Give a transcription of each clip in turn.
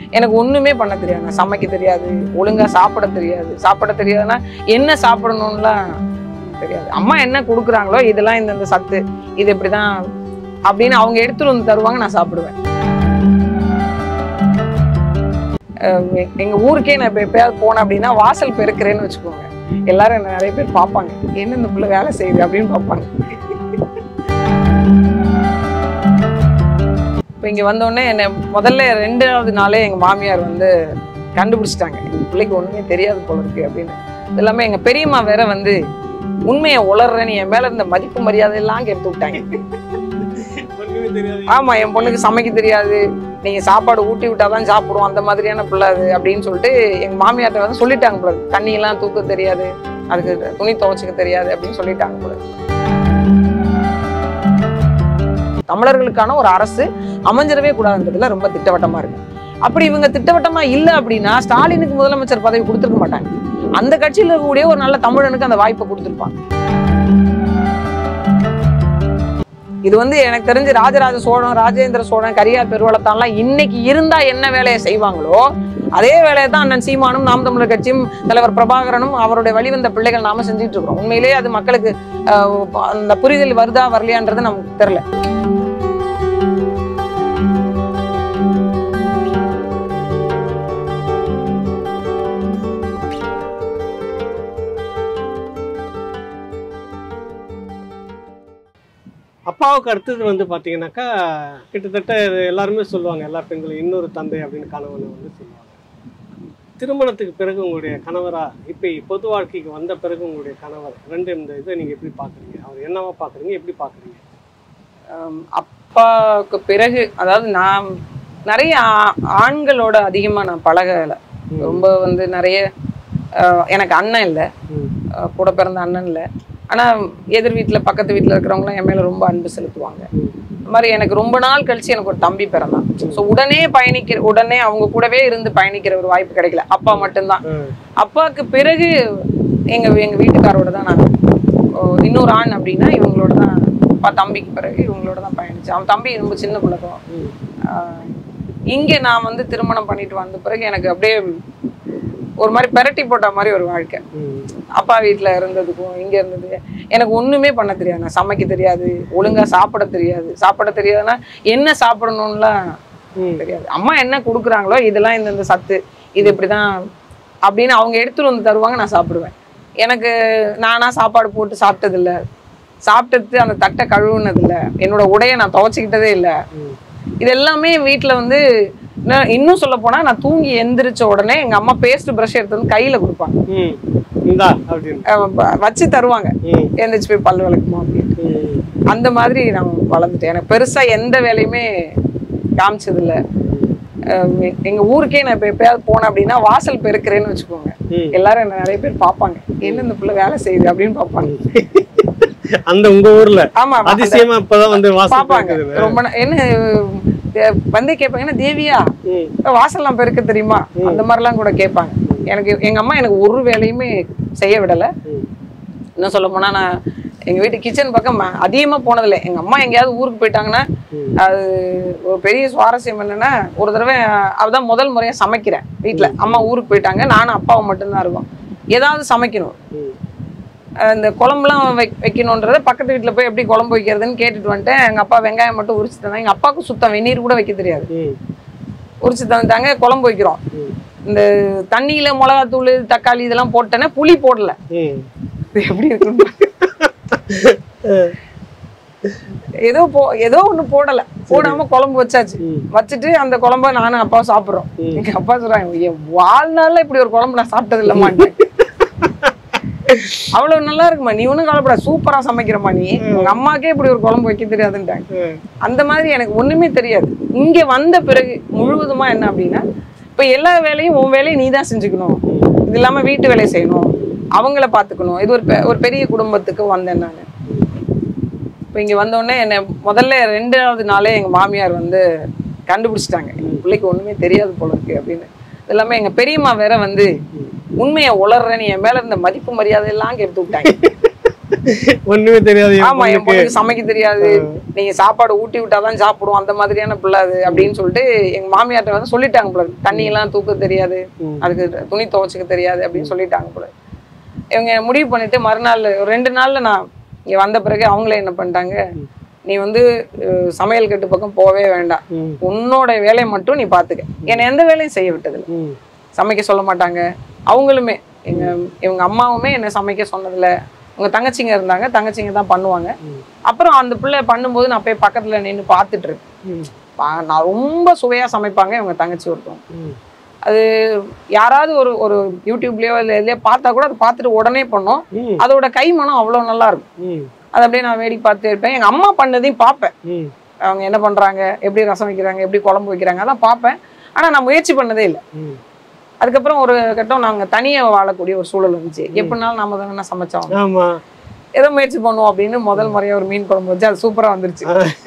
எனக்கு ஒண்ணுமே பண்ண தெரியாது சமைக்க தெரியாது ஒழுங்கா சாப்பிட தெரியாது சாப்பிட தெரியாதுன்னா என்ன சாப்பிடணும்லாம் தெரியாது அம்மா என்ன கொடுக்குறாங்களோ இதெல்லாம் இந்த இந்த சத்து இது இப்படிதான் அப்படின்னு அவங்க எடுத்துட்டு வந்து தருவாங்க நான் சாப்பிடுவேன் அஹ் எ- எங்க ஊருக்கே நான் இப்ப எப்பயாவது போனேன் அப்படின்னா வாசல் பெருக்கிறேன்னு வச்சுக்கோங்க எல்லாரும் என்ன நிறைய பேர் பார்ப்பாங்க என்ன இந்த புள்ள வேலை செய்யுது அப்படின்னு பார்ப்பாங்க இப்போ இங்க வந்தோடனே என்னை முதல்ல ரெண்டாவது நாளே எங்க மாமியார் வந்து கண்டுபிடிச்சிட்டாங்க இந்த பிள்ளைக்கு ஒண்ணுமே தெரியாது போல இருக்கு அப்படின்னு இது எல்லாமே எங்க பெரியம்மா வேற வந்து உண்மையை உளர்றேன்னு என் மேல இருந்த மதிப்பு மரியாதை எல்லாம் கெடுத்து விட்டாங்க ஒண்ணுமே தெரியாது ஆமா என் பொண்ணுக்கு சமைக்க தெரியாது நீங்க சாப்பாடு ஊட்டி விட்டாதான் சாப்பிடுவோம் அந்த மாதிரியான பிள்ளை அது அப்படின்னு சொல்லிட்டு எங்க மாமியார்ட்ட வந்து சொல்லிட்டாங்க போல இருக்கு. தண்ணி எல்லாம் தூக்க தெரியாது அதுக்கு துணி துவைச்சுக்க தெரியாது அப்படின்னு சொல்லிட்டாங்க போல இருக்கு. தமிழர்களுக்கான ஒரு அரசு அமைஞ்சிடவே கூடாதுன்றதுல ரொம்ப திட்டவட்டமா இருக்கு அப்படி இவங்க திட்டவட்டமா இல்ல அப்படின்னா ஸ்டாலினுக்கு முதலமைச்சர் பதவி கொடுத்துருக்க மாட்டாங்க அந்த கட்சியில இருக்கக்கூடிய ஒரு நல்ல தமிழனுக்கு அந்த வாய்ப்பை கொடுத்துருப்பாங்க இது வந்து எனக்கு தெரிஞ்சு ராஜராஜ சோழன் ராஜேந்திர சோழன் கரியார் பெருவளத்தான்லாம் இன்னைக்கு இருந்தா என்ன வேலையை செய்வாங்களோ அதே வேலையை தான் அண்ணன் சீமானும் நாம் தமிழர் கட்சியும் தலைவர் பிரபாகரனும் அவருடைய வழிவந்த பிள்ளைகள் நாம செஞ்சுட்டு இருக்கிறோம் உண்மையிலேயே அது மக்களுக்கு ஆஹ், அந்த புரிதல் வருதா வரலையான்றது நமக்கு தெரியல அப்பாவுக்கு அடுத்தது வந்து பார்த்தீங்கன்னாக்கா கிட்டத்தட்ட இது எல்லாருமே சொல்லுவாங்க எல்லா பெண்களும் இன்னொரு தந்தை அப்படின்னு கணவனை வந்து சொல்லுவாங்க திருமணத்துக்கு பிறகு உங்களுடைய கணவரா இப்போ பொது வாழ்க்கைக்கு வந்த பிறகு உங்களுடைய கணவர் ரெண்டு இந்த இதை நீங்கள் எப்படி பார்க்குறீங்க அவர் என்னவா பார்க்குறீங்க எப்படி பார்க்குறீங்க ஆம், அப்பாவுக்கு பிறகு அதாவது நான் நிறைய ஆ- ஆண்களோட அதிகமா நான் பழகலை ரொம்ப வந்து நிறைய ஆஹ், எனக்கு அண்ணன் இல்லை ம். ஆஹ், கூட பிறந்த அண்ணன் இல்லை ஆனா எதிர் வீட்டுல பக்கத்து வீட்டுல இருக்கிறவங்களாம் என் மேல ரொம்ப அன்பு செலுத்துவாங்க ம். இந்த மாதிரி எனக்கு ரொம்ப நாள் கழிச்சு எனக்கு ஒரு தம்பி பிறந்தான் ஸோ உடனே பயணிக்கிற உடனே அவங்க கூடவே இருந்து பயணிக்கிற ஒரு வாய்ப்பு கிடைக்கல அப்பா மட்டும்தான் ம். அப்பாவுக்கு பிறகு எங்க எங்க வீட்டுக்காரோட தான் நான் ஓ, இன்னொரு ஆண் அப்படின்னா இவங்களோட தான் அப்பா தம்பிக்கு பிறகு இவங்களோட தான் பயணிச்சேன் அவன் தம்பி ரொம்ப சின்ன குழந்தை ம். ஆஹ் இங்க நான் வந்து திருமணம் பண்ணிட்டு வந்த பிறகு எனக்கு அப்படியே ஒரு மாதிரி பெரட்டி போட்ட மாதிரி ஒரு வாழ்க்கை ம். அப்பா வீட்ல இருந்ததுக்கும் இங்க இருந்தது எனக்கு ஒண்ணுமே பண்ண தெரியாது நான் சமைக்க தெரியாது ஒழுங்கா சாப்பிட தெரியாது சாப்பிட தெரியாதுன்னா என்ன சாப்பிடணும்லாம் ம். தெரியாது அம்மா என்ன கொடுக்குறாங்களோ இதெல்லாம் இந்த இந்த சத்து இது இப்படிதான் அப்படின்னு அவங்க எடுத்துட்டு வந்து தருவாங்க நான் சாப்பிடுவேன் எனக்கு நானா சாப்பாடு போட்டு சாப்பிட்டது இல்ல சாப்பிட்டது அந்த தட்டை கழுவுனது இல்ல என்னோட உடையை நான் துவைச்சிக்கிட்டதே இல்ல ம். இது எல்லாமே வீட்ல வந்து நான் இன்னும் சொல்ல போனா நான் தூங்கி எந்திரிச்ச உடனே எங்க அம்மா பேஸ்ட் ப்ரஷ் எடுத்து வந்து கையில கொடுப்பாங்க ம். இந்தா அப்படின்னு அஹ் வ- வச்சு தருவாங்க ம். எந்திரிச்சு போய் பல் விளக்குமா அப்படின்னு ம். அந்த மாதிரி நான் வளர்ந்துட்டேன் எனக்கு பெருசா எந்த வேலையுமே காமிச்சது இல்ல அஹ் எ- எங்க ஊருக்கே நான் இப்ப எப்பயாவது போனேன் அப்படின்னா வாசல் பெருக்கிறேன்னு வச்சுக்கோங்க ம். எல்லாரும் என்ன நிறைய பேர் பார்ப்பாங்க என்ன இந்த பிள்ளை வேலை செய்யுது அப்படின்னு பார்ப்பாங்க அந்த உங்க ஊர்ல ஆமா அந்த- அதிசயமா இப்பதான் வந்து வாசல் பார்ப்பாங்க பெருக்குதுன்னு. ரொம்ப நா- என்ன அஹ் வந்து கேட்பாங்க என்ன தேவியா ம். வாசல்லாம் பெருக்க தெரியுமா அந்த மாதிரிலாம் கூட கேட்பாங்க எனக்கு எங்க அம்மா எனக்கு ஒரு வேலையுமே செய்ய விடல ம். இன்னும் சொல்ல போனா நான் எங்க வீட்டு கிச்சன் பக்கம் ம- அதிகமா போனதில்லை எங்க அம்மா எங்கேயாவது ஊருக்கு போயிட்டாங்கன்னா ம். அது ஒரு பெரிய சுவாரஸ்யம் என்னன்னா ஒரு தடவை அவதான் முதல் முறையா சமைக்கிறேன் வீட்ல அம்மா ஊருக்கு போயிட்டாங்க நானும் அப்பாவும் மட்டும்தான் இருக்கோம் ஏதாவது சமைக்கணும் ம். அஹ் இந்த குழம்புலாம் வை வைக்கணுன்றத பக்கத்து வீட்டுல போய் எப்படி குழம்பு வைக்கிறதுன்னு கேட்டுட்டு வந்துட்டேன் எங்க அப்பா வெங்காயம் மட்டும் உரிச்சு தந்தாங்க எங்க அப்பாவுக்கு சுத்தம் வெந்நீர் கூட வைக்க தெரியாது ம். உரிச்சு தந்துட்டாங்க குழம்பு வைக்கிறோம் ம். இந்த தண்ணியில மிளகாத்தூள் தக்காளி இதெல்லாம் போட்டேன்னா புளி போடல ம். இது எப்படி இருக்குன்னு ஏதோ போ ஏதோ ஒண்ணு போடல போடாம குழம்பு வச்சாச்சு ம். வச்சுட்டு அந்த குழம்ப நானும் அப்பா சாப்பிடுறோம் ம். எங்க அப்பா சொல்றாங்க என் வாழ்நாள்ல இப்படி ஒரு குழம்பு நான் சாப்பிட்டது இல்லம்மா அவ்வளவு நல்லா இருக்குமா நீ ஒண்ணும் கவலைப்பட சூப்பரா சமைக்கிறமா நீ உங்க அம்மாக்கே இப்படி ஒரு குழம்பு வைக்க தெரியாதுன்ட்டாங்க ம். அந்த மாதிரி எனக்கு ஒண்ணுமே தெரியாது இங்க வந்த பிறகு முழுவதுமா என்ன அப்படின்னா இப்ப எல்லா வேலையும் உன் வேலையை நீ தான் செஞ்சுக்கணும் இது இல்லாம வீட்டு வேலையை செய்யணும் அவங்கள பாத்துக்கணும் இது ஒரு பெ- ஒரு பெரிய குடும்பத்துக்கு வந்தேன் நான் இப்போ இங்க வந்த உடனே என்னை முதல்ல ரெண்டாவது நாளே எங்க மாமியார் வந்து கண்டுபிடிச்சிட்டாங்க என் பிள்ளைக்கு ஒண்ணுமே தெரியாது போல இருக்கு அப்படின்னு இது இல்லாம எங்க பெரியம்மா வேற வந்து உண்மையை உளர்றேன்னு என் மேல இருந்த மதிப்பு மரியாதை எல்லாம் கெடுத்து விட்டாங்க ஒண்ணுமே தெரியாது என் ஆமா என் பொண்ணுக்கு. பொண்ணுக்கு சமைக்க தெரியாது நீங்க சாப்பாடு ஊட்டி விட்டாதான் சாப்பிடுவோம் அந்த மாதிரியான பிள்ளை அது அப்படின்னு சொல்லிட்டு எங்க மாமியார்ட்ட வந்து சொல்லிட்டாங்க போல தண்ணி எல்லாம் தூக்க தெரியாது ம். அதுக்கு துணி துவைச்சுக்க தெரியாது அப்படின்னு சொல்லிட்டாங்க போல இவங்க முடிவு பண்ணிட்டு மறுநாள் ஒரு ரெண்டு நாள்ல நான் இங்க வந்த பிறகு அவங்களே என்ன பண்ணிட்டாங்க நீ வந்து அஹ், சமையல் கட்டு பக்கம் போவே வேண்டாம் ம், உன்னோட வேலையை மட்டும் நீ பாத்துக்க என்னை எந்த வேலையும் செய்ய விட்டதில்ல ம், சமைக்க சொல்ல மாட்டாங்க அவங்களுமே எங்க இவங்க அம்மாவுமே என்னை சமைக்க சொன்னதில்ல உங்க தங்கச்சிங்க இருந்தாங்க தங்கச்சிங்க தான் பண்ணுவாங்க ம். அப்புறம் அந்த பிள்ளை பண்ணும்போது நான் போய் பக்கத்துல நின்று பார்த்துட்டு இருப்பேன் ம், பா- நான் ரொம்ப சுவையா சமைப்பாங்க இவங்க தங்கச்சி ஒருத்தவங்க ம். அது யாராவது ஒரு ஒரு யூடியூப்லயோ இல்லை எதுலயோ பார்த்தா கூட அதை பார்த்துட்டு உடனே பண்ணோம் ம், அதோட கை மனம் அவ்வளோ நல்லா இருக்கும் ம், அதை அப்படியே நான் வேடிக்கை பார்த்து இருப்பேன் எங்க அம்மா பண்ணதையும் பார்ப்பேன் ம், அவங்க என்ன பண்றாங்க எப்படி ரசம் வைக்கிறாங்க எப்படி குழம்பு வைக்கிறாங்க அதான் பார்ப்பேன் ஆனா நான் முயற்சி பண்ணதே இல்லை ம். அதுக்கப்புறம் ஒரு கட்டம் நாங்க தனியா வாழக்கூடிய ஒரு சூழல் இருந்துச்சு எப்படினாலும் நம்ம தானே சமைச்சோம் ஆமா ஏதோ முயற்சி பண்ணுவோம் அப்படின்னு முதல் முறையா ஒரு மீன் குழம்பு வச்சு அது சூப்பரா வந்துருச்சு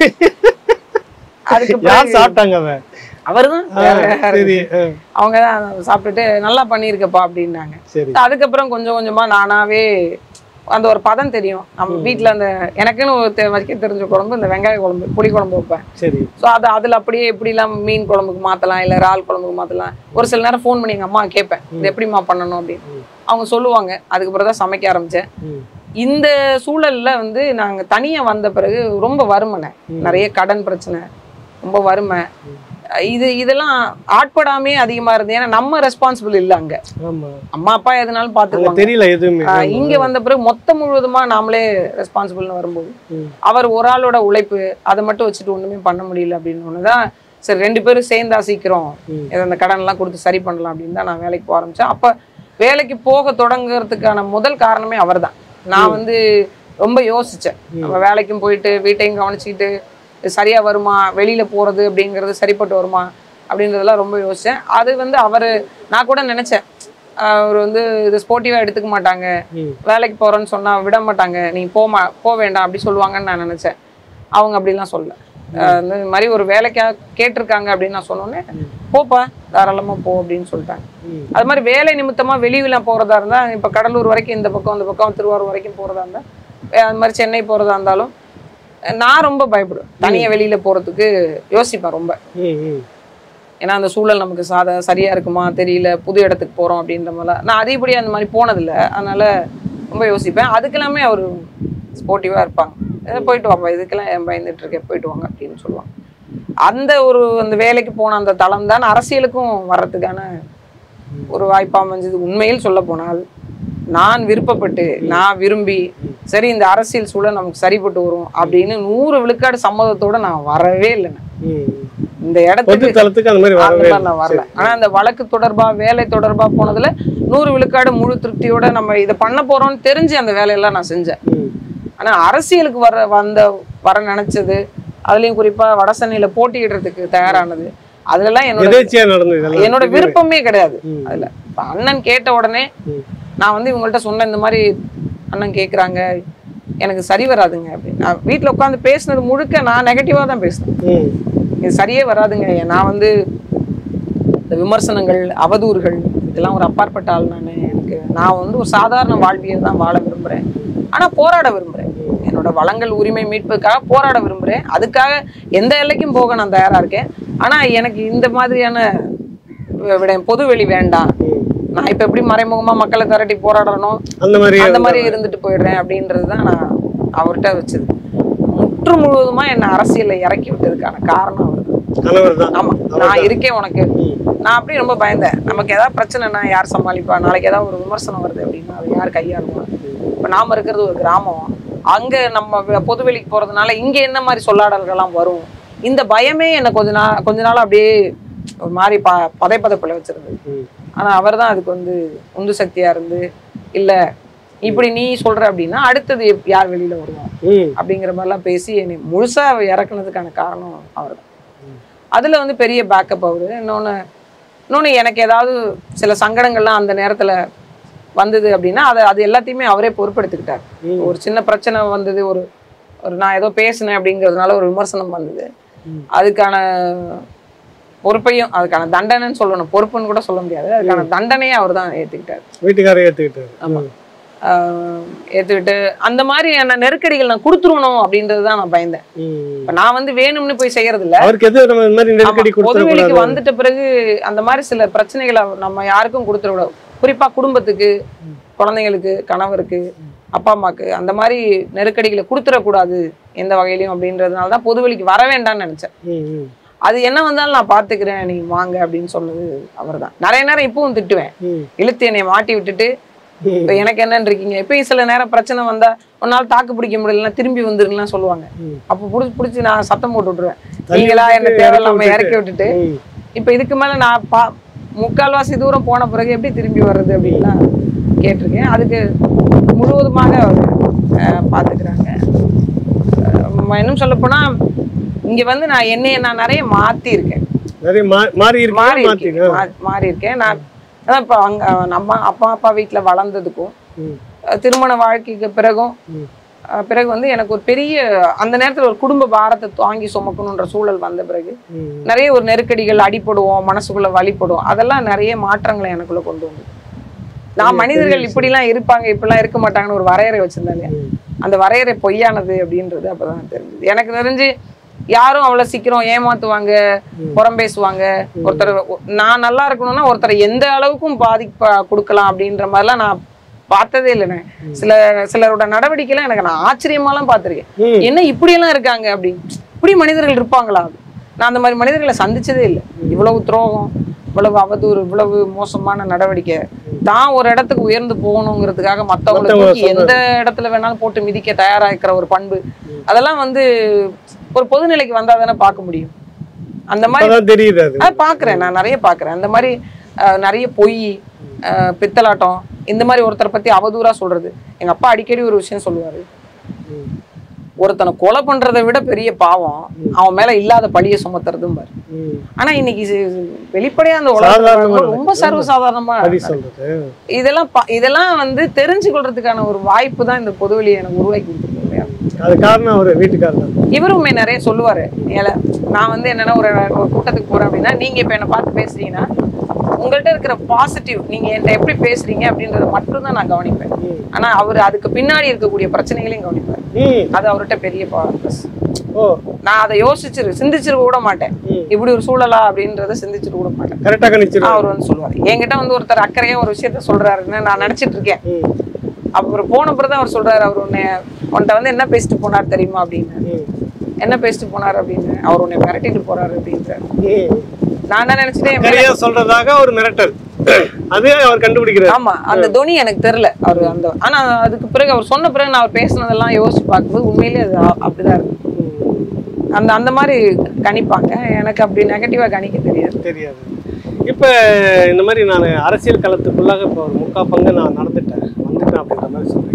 அதுக்கு யார் பிறகு சாப்பிட்டாங்க அவன் அவர்தான் ஆ, வேற யாரு? சரி ஆ, அவங்க தான் சாப்பிட்டுட்டு நல்லா பண்ணியிருக்கப்பா அப்படின்னாங்க சரி அதுக்கப்புறம் கொஞ்சம் கொஞ்சமா நானாவே அந்த ஒரு பதம் தெரியும் நம்ம வீட்ல அந்த எனக்குன்னு ஒரு தெ- வைக்க தெரிஞ்ச குழம்பு இந்த வெங்காய குழம்பு புளி குழம்பு வைப்பேன் சரி ஸோ அது அதில் அப்படியே எப்படிலாம் மீன் குழம்புக்கு மாற்றலாம் இல்லை இறால் குழம்புக்கு மாற்றலாம் ஒரு சில நேரம் ஃபோன் பண்ணி எங்கள் அம்மா கேட்பேன் இது எப்படிம்மா பண்ணணும் அப்படின்னு அவங்க சொல்லுவாங்க அதுக்கப்புறம் தான் சமைக்க ஆரம்பித்தேன் ம், இந்த சூழல்ல வந்து நாங்கள் தனியாக வந்த பிறகு ரொம்ப வறுமனை நிறைய கடன் பிரச்சனை ரொம்ப வறுமை இது இதெல்லாம் ஆட்படாமே அதிகமாக இருந்தது ஏன்னா நம்ம ரெஸ்பான்சிபிள் இல்லை அங்கே ஆமா அம்மா அப்பா எதுனாலும் அங்க பார்த்துக்குவாங்க தெரியல எதுவுமே ஆஹ் இங்க வந்த பிறகு மொத்தம் முழுவதுமா நாமளே ரெஸ்பான்சிபிள்னு வரும்போது ம். அவர் ஒரு ஆளோட உழைப்பு அதை மட்டும் வச்சுட்டு ஒண்ணுமே பண்ண முடியல அப்படின்னு ஒண்ணுதான் சரி ரெண்டு பேரும் சேர்ந்தா சீக்கிரம் ம். ஏதோ அந்த கடன் எல்லாம் கொடுத்து சரி பண்ணலாம் அப்படின்னு தான் நான் வேலைக்கு போக ஆரம்பிச்சேன் அப்ப வேலைக்கு போக தொடங்குறதுக்கான முதல் காரணமே அவர்தான் நான் வந்து ரொம்ப யோசிச்சேன் நம்ம வேலைக்கும் போயிட்டு வீட்டையும் கவனிச்சுக்கிட்டு இது சரியா வருமா வெளியில போறது அப்படிங்கிறது சரிப்பட்டு வருமா அப்படின்றதெல்லாம் ரொம்ப யோசிச்சேன் அது வந்து அவரு நான் கூட நினைச்சேன் அவர் வந்து இது ஸ்போர்ட்டிவாக எடுத்துக்க மாட்டாங்க ம். வேலைக்கு போறேன்னு சொன்னா விட மாட்டாங்க நீ போமா போக வேண்டாம் அப்படி சொல்லுவாங்கன்னு நான் நினைச்சேன் அவங்க அப்படிலாம் சொல்லல அஹ் இந்த மாதிரி ஒரு வேலைக்காக கேட்டிருக்காங்க அப்படின்னு நான் சொன்னோன்னே போப்பா தாராளமா போ அப்படின்னு சொல்லிட்டாங்க ம். அது மாதிரி வேலை நிமித்தமா வெளியில போறதா இருந்தா இப்ப கடலூர் வரைக்கும் இந்த பக்கம் இந்த பக்கம் திருவாரூர் வரைக்கும் போறதா இருந்தா அஹ் அது மாதிரி சென்னை போறதா இருந்தாலும் அஹ் நான் ரொம்ப பயப்படுவேன் தனியா வெளியில போறதுக்கு யோசிப்பேன் ரொம்ப ம், ம். ஏன்னா அந்த சூழல் நமக்கு சாதா சரியா இருக்குமா தெரியல புது இடத்துக்கு போறோம் அப்படின்ற மாதிரிலாம் நான் அதிகப்படியாக அந்த மாதிரி போனதில்லை அதனால ரொம்ப யோசிப்பேன் அதுக்கெல்லாமே அவர் ஸ்போர்ட்டிவாக இருப்பாங்க "ஏ, போயிட்டு வாப்பா இதுக்கெல்லாம் ஏன் பயந்துட்டு இருக்கேன் போயிட்டு வாங்க அப்படின்னு சொல்லுவாங்க அந்த ஒரு அந்த வேலைக்கு போன அந்த தளம் தான் அரசியலுக்கும் வர்றதுக்கான ஒரு வாய்ப்பா அமைஞ்சது உண்மையில் சொல்ல போனால் நான் விருப்பப்பட்டு நான் விரும்பி சரி இந்த அரசியல் சூழல் நமக்கு சரிப்பட்டு வரும் அப்படின்னு நூறு விழுக்காடு சம்மதத்தோட நான் வரவே இல்லை நான். ம். இந்த பொது இடத்துக்கு தளத்துக்கு அந்த மாதிரி அந்த வரவே மாதிரி நான் வரல ஆனா அந்த வழக்கு தொடர்பா வேலை தொடர்பா போனதுல நூறு விழுக்காடு முழு திருப்தியோட நம்ம இதை பண்ண போறோம்னு தெரிஞ்சு அந்த வேலையெல்லாம் நான் செஞ்சேன் ம். ஆனா அரசியலுக்கு வர வந்த வர நினைச்சது அதுலயும் குறிப்பா வடசென்னையில போட்டியிடுறதுக்கு தயாரானது அதுலலாம் என்னோட எதேச்சியா நடந்தது இதெல்லாம் என்னோட விருப்பமே கிடையாது ம். அதுல இப்ப அண்ணன் கேட்ட உடனே ம். நான் வந்து இவங்கள்ட்ட சொன்னேன் இந்த மாதிரி அண்ணன் கேக்குறாங்க எனக்கு சரி வராதுங்க அப்படின்னு நான் வீட்டுல உட்காந்து பேசுனது முழுக்க நான் நெகட்டிவா தான் பேசினேன் ம். இது சரியே வராதுங்க நான் வந்து இந்த விமர்சனங்கள் அவதூறுகள் இதெல்லாம் ஒரு அப்பாற்பட்ட ஆள் நான் எனக்கு நான் வந்து ஒரு சாதாரண வாழ்வியல் தான் வாழ விரும்புகிறேன் ஆனால் போராட விரும்புகிறேன் என்னோட வளங்கள் உரிமை மீட்புக்காக போராட விரும்புகிறேன் அதுக்காக எந்த எல்லைக்கும் போக நான் தயாராக இருக்கேன் ஆனால் எனக்கு இந்த மாதிரியான வி- விட பொது வெளி வேண்டாம் ம். நான் இப்போ எப்படி மறைமுகமாக மக்களை திரட்டி போராடுறனோ அந்த மாதிரி அந்த மாதிரி இருந்துட்டு போயிடுறேன் அப்படின்றது தான் நான் அவர்கிட்ட வச்சது முற்று முழுவதுமா என்னை அரசியல்ல இறக்கி விட்டதுக்கான காரணம் அவர் கணவர் தான் ஆமா நான் இருக்கேன் உனக்கு ம். நான் அப்படியே ரொம்ப பயந்தேன் நமக்கு ஏதாவது பிரச்சனைனா யார் சமாளிப்பா நாளைக்கு ஏதாவது ஒரு விமர்சனம் வருது அப்படின்னா அதை யார் கையாளுவா இப்போ நாம இருக்கிறது ஒரு கிராமம் அங்க நம்ம வெ- பொதுவெளிக்கு போறதுனால இங்க என்ன மாதிரி சொல்லாடல்கள்லாம் வரும் இந்த பயமே என்னை கொஞ்ச நாள் கொஞ்ச நாள் அப்படியே ஒரு மாதிரி ப பதை பதைப்புல வச்சிருந்தது ம். ஆனா அவர் தான் அதுக்கு வந்து உந்து சக்தியா இருந்து இல்ல இப்படி நீ சொல்ற அப்படின்னா அடுத்தது எப்- யார் வெளியில வருவோம் ம். அப்படிங்கிற மாதிரிலாம் பேசி என்னை முழுசா இறக்குனதுக்கான காரணம் அவர் தான் அதுல வந்து பெரிய பேக்கப் அவரு இன்னொன்னு இன்னொன்னு எனக்கு ஏதாவது சில சங்கடங்கள்லாம் அந்த நேரத்துல வந்தது அப்படின்னா அதை அது எல்லாத்தையுமே அவரே பொறுப்பெடுத்துக்கிட்டார் ம். ஒரு சின்ன பிரச்சனை வந்தது ஒரு ஒரு நான் ஏதோ பேசினேன் அப்படிங்கிறதுனால ஒரு விமர்சனம் வந்தது ம். அதுக்கான பொறுப்பையும் அதுக்கான தண்டனைன்னு சொல்லணும் பொறுப்புன்னு கூட சொல்ல முடியாது அதுக்கான தண்டனையை அவர் தான் ஏத்துக்கிட்டார் வீட்டுக்காரர் ஏத்துக்கிட்டாரு ஆமா. ஆஹ் ஏத்துக்கிட்டு அந்த மாதிரியான நெருக்கடிகள் நான் கொடுத்துருவணும் அப்படின்றது தான் நான் பயந்தேன் ம். இப்ப நான் வந்து வேணும்னு போய் செய்யறது இல்ல அவருக்கு எது நம்ம இந்த மாதிரி நெருக்கடி ஆமா, பொதுவெளிக்கு கொடுத்துடக்கூடாது வந்துட்ட பிறகு அந்த மாதிரி சில பிரச்சனைகளை நம்ம யாருக்கும் கொடுத்துடக்கூடாது குறிப்பா குடும்பத்துக்கு குழந்தைங்களுக்கு கணவருக்கு அப்பா அம்மாக்கு அந்த மாதிரி நெருக்கடிகளை கொடுத்துடக்கூடாது எந்த வகையிலையும் அப்படின்றதுனால தான் பொதுவெளிக்கு வர வேண்டாம்னு நினைச்சேன் ம், ம். அது என்ன வந்தாலும் நான் பாத்துக்கிறேன் நீங்க வாங்க அப்படின்னு சொன்னது அவர்தான் நிறைய நேரம் இப்பவும் திட்டுவேன் ம். இழுத்து என்னை மாட்டி விட்டுட்டு ம். இப்ப எனக்கு என்னன்னு இருக்கீங்க இப்பயும் சில நேரம் பிரச்சனை வந்தா ஒரு நாள் தாக்கு பிடிக்க முடியலன்னா திரும்பி வந்துருங்கலாம் சொல்லுவாங்க ம். அப்ப புடிச்சு புடிச்சு நான் சத்தம் போட்டு விட்டுருவேன் தள்ளி நீங்களா என்ன விட்டுட்டு தேவையில்லாம இறக்கி இறக்கி விட்டுட்டு ம். இப்ப இதுக்கு மேல நான் பா முக்கால்வாசி தூரம் போன பிறகு எப்படி திரும்பி வர்றது அப்படின்லாம் கேட்டிருக்கேன் அதுக்கு முழுவதுமாக அவர் அஹ், பாத்துக்கிறாங்க அஹ், இன்னும் சொல்ல போனா இங்க வந்து நான் என்னைய நான் நிறைய மாத்தி இருக்கேன் நிறைய மா- மாறி இருக்கு மாறி மாத்தி இருக்கேன் மா- மாறி இருக்கேன் நான் அதான் இப்போ அங்க நம்ம அப்பா அப்பா வீட்டுல வளர்ந்ததுக்கும் ம். அஹ், திருமண வாழ்க்கைக்கு பிறகும் ம். அஹ், பிறகு வந்து எனக்கு ஒரு பெரிய அந்த நேரத்துல ஒரு குடும்ப பாரத்தை தாங்கி சுமக்கணுன்ற சூழல் வந்த பிறகு ம். நிறைய ஒரு நெருக்கடிகள் அடிபடுவோம் மனசுக்குள்ள வலிப்படும் அதெல்லாம் நிறைய மாற்றங்களை எனக்குள்ள கொண்டு வந்து நான் மனிதர்கள் இப்படிலாம் இருப்பாங்க இப்படிலாம் இருக்க மாட்டாங்கன்னு ஒரு வரையறை வச்சிருந்தாங்க ம். அந்த வரையறை பொய்யானது அப்படின்றது அப்பதான் தெரிஞ்சது எனக்கு தெரிஞ்சு யாரும் அவ்வளவு சீக்கிரம் ஏமாத்துவாங்க புறம் பேசுவாங்க ஒருத்தர் நான் நல்லா இருக்கணும்னா ஒருத்தரை எந்த அளவுக்கும் பாதிப்ப கொடுக்கலாம் அப்படின்ற மாதிரிலாம் நான் பார்த்ததே இல்லைண்ணே சில சிலரோட நடவடிக்கைலாம் எனக்கு நான் ஆச்சரியமாலாம் பார்த்திருக்கேன் ம். என்ன இப்படியெல்லாம் இருக்காங்க அப்படின்னு இப்படி மனிதர்கள் இருப்பாங்களா நான் அந்த மாதிரி மனிதர்களை சந்திச்சதே இல்லை இவ்வளவு துரோகம் இவ்வளவு அவதூறு இவ்வளவு மோசமான நடவடிக்கை தான் ஒரு இடத்துக்கு உயர்ந்து போகணுங்கிறதுக்காக மத்தவங்களை மத்தவங்க தூக்கி எந்த இடத்துல வேணாலும் போட்டு மிதிக்க தயாரா இருக்கிற ஒரு பண்பு அதெல்லாம் வந்து ஒரு பொதுநிலைக்கு வந்தா தானே பார்க்க முடியும் அந்த மாதிரி அப்பதான் தெரியுது அது அதை பாக்குறேன் நான் நிறைய பாக்குறேன் அந்த மாதிரி அஹ், நிறைய பொய் அஹ், பித்தலாட்டம் இந்த மாதிரி ஒருத்தரை பத்தி அவதூறா சொல்றது எங்க அப்பா அடிக்கடி ஒரு விஷயம் சொல்லுவாரு ம். ஒருத்தனை கொலை பண்றதை விட பெரிய பாவம் அவன் மேல இல்லாத பழிய சுமத்துறதும் பாரு ம். ஆனா இன்னைக்கு இது வெளிப்படையா அந்த சாதாரணமா உலகம் ரொம்ப சர்வசாதாரணமா சரி சொல்றது இதெல்லாம் பா- இதெல்லாம் வந்து தெரிஞ்சு கொள்றதுக்கான ஒரு வாய்ப்பு தான் இந்த பொதுவெளியை எனக்கு உருவாக்கி கொடுத்துருக்கு இல்லையா? அது காரணம் அவரு வீட்டுக்காரர் தான் இவருமே நிறைய சொல்லுவாரு ஏல நான் வந்து என்னன்னா ஒரு ஒரு கூட்டத்துக்கு போறேன் அப்படின்னா நீங்க இப்ப என்ன பார்த்து பேசுறீங்கன்னா உங்கள்ட்ட இருக்கிற பாசிட்டிவ் நீங்க என்கிட்ட எப்படி பேசுறீங்க அப்படின்றத மட்டும் தான் நான் கவனிப்பேன் ம். ஆனா அவர் அதுக்கு பின்னாடி இருக்கக்கூடிய பிரச்சனைகளையும் கவனிப்பார் ம். அது அவர்கிட்ட பெரிய ப்ளஸ் ஓ நான் அதை யோசிச்சிரு சிந்திச்சிருக்க கூட மாட்டேன் ம். இப்படி ஒரு சூழலா அப்படின்றத சிந்திச்சிருக்க கூட மாட்டேன் கரெக்டா கணிச்சிருவாரு அவர் வந்து சொல்லுவாரு என்கிட்ட வந்து ஒருத்தர் அக்கறையா ஒரு விஷயத்த சொல்றாருன்னு நான் நினைச்சிட்டு இருக்கேன் ம். அப்புறம் போன பிறகு அவர் சொல்றாரு அவர் உன்னை உன்கிட்ட வந்து என்ன பேசிட்டு போனார் தெரியுமா அப்படின்னு ம். என்ன பேசிட்டு போனார் அப்படின்னு அவர் உன்னை மிரட்டிட்டு போறாரு அப்படின்றாரு ம். நான் என்ன நினைச்சிட்டேன் சரியா சொல்றதாக ஒரு மிரட்டல் அது அவர் கண்டுபிடிக்கிறார் ஆமா அந்த துணி எனக்கு தெரியல அவர் அந்த ஆனா அதுக்கு பிறகு அவர் சொன்ன பிறகு நான் அவர் பேசுனதெல்லாம் யோசிச்சு பார்க்கும்போது உண்மையிலேயே அது அ- அப்படிதான் இருக்கு அந்த அந்த மாதிரி கணிப்பாங்க எனக்கு அப்படி நெகட்டிவா கணிக்க தெரியாது தெரியாது இப்ப இந்த மாதிரி நான் அரசியல் களத்துக்குள்ளாக இப்போ ஒரு முக்கா பங்கு நான் நடந்துட்டேன் வந்துட்டேன் அப்படின்ற மாதிரி சொல்றீங்க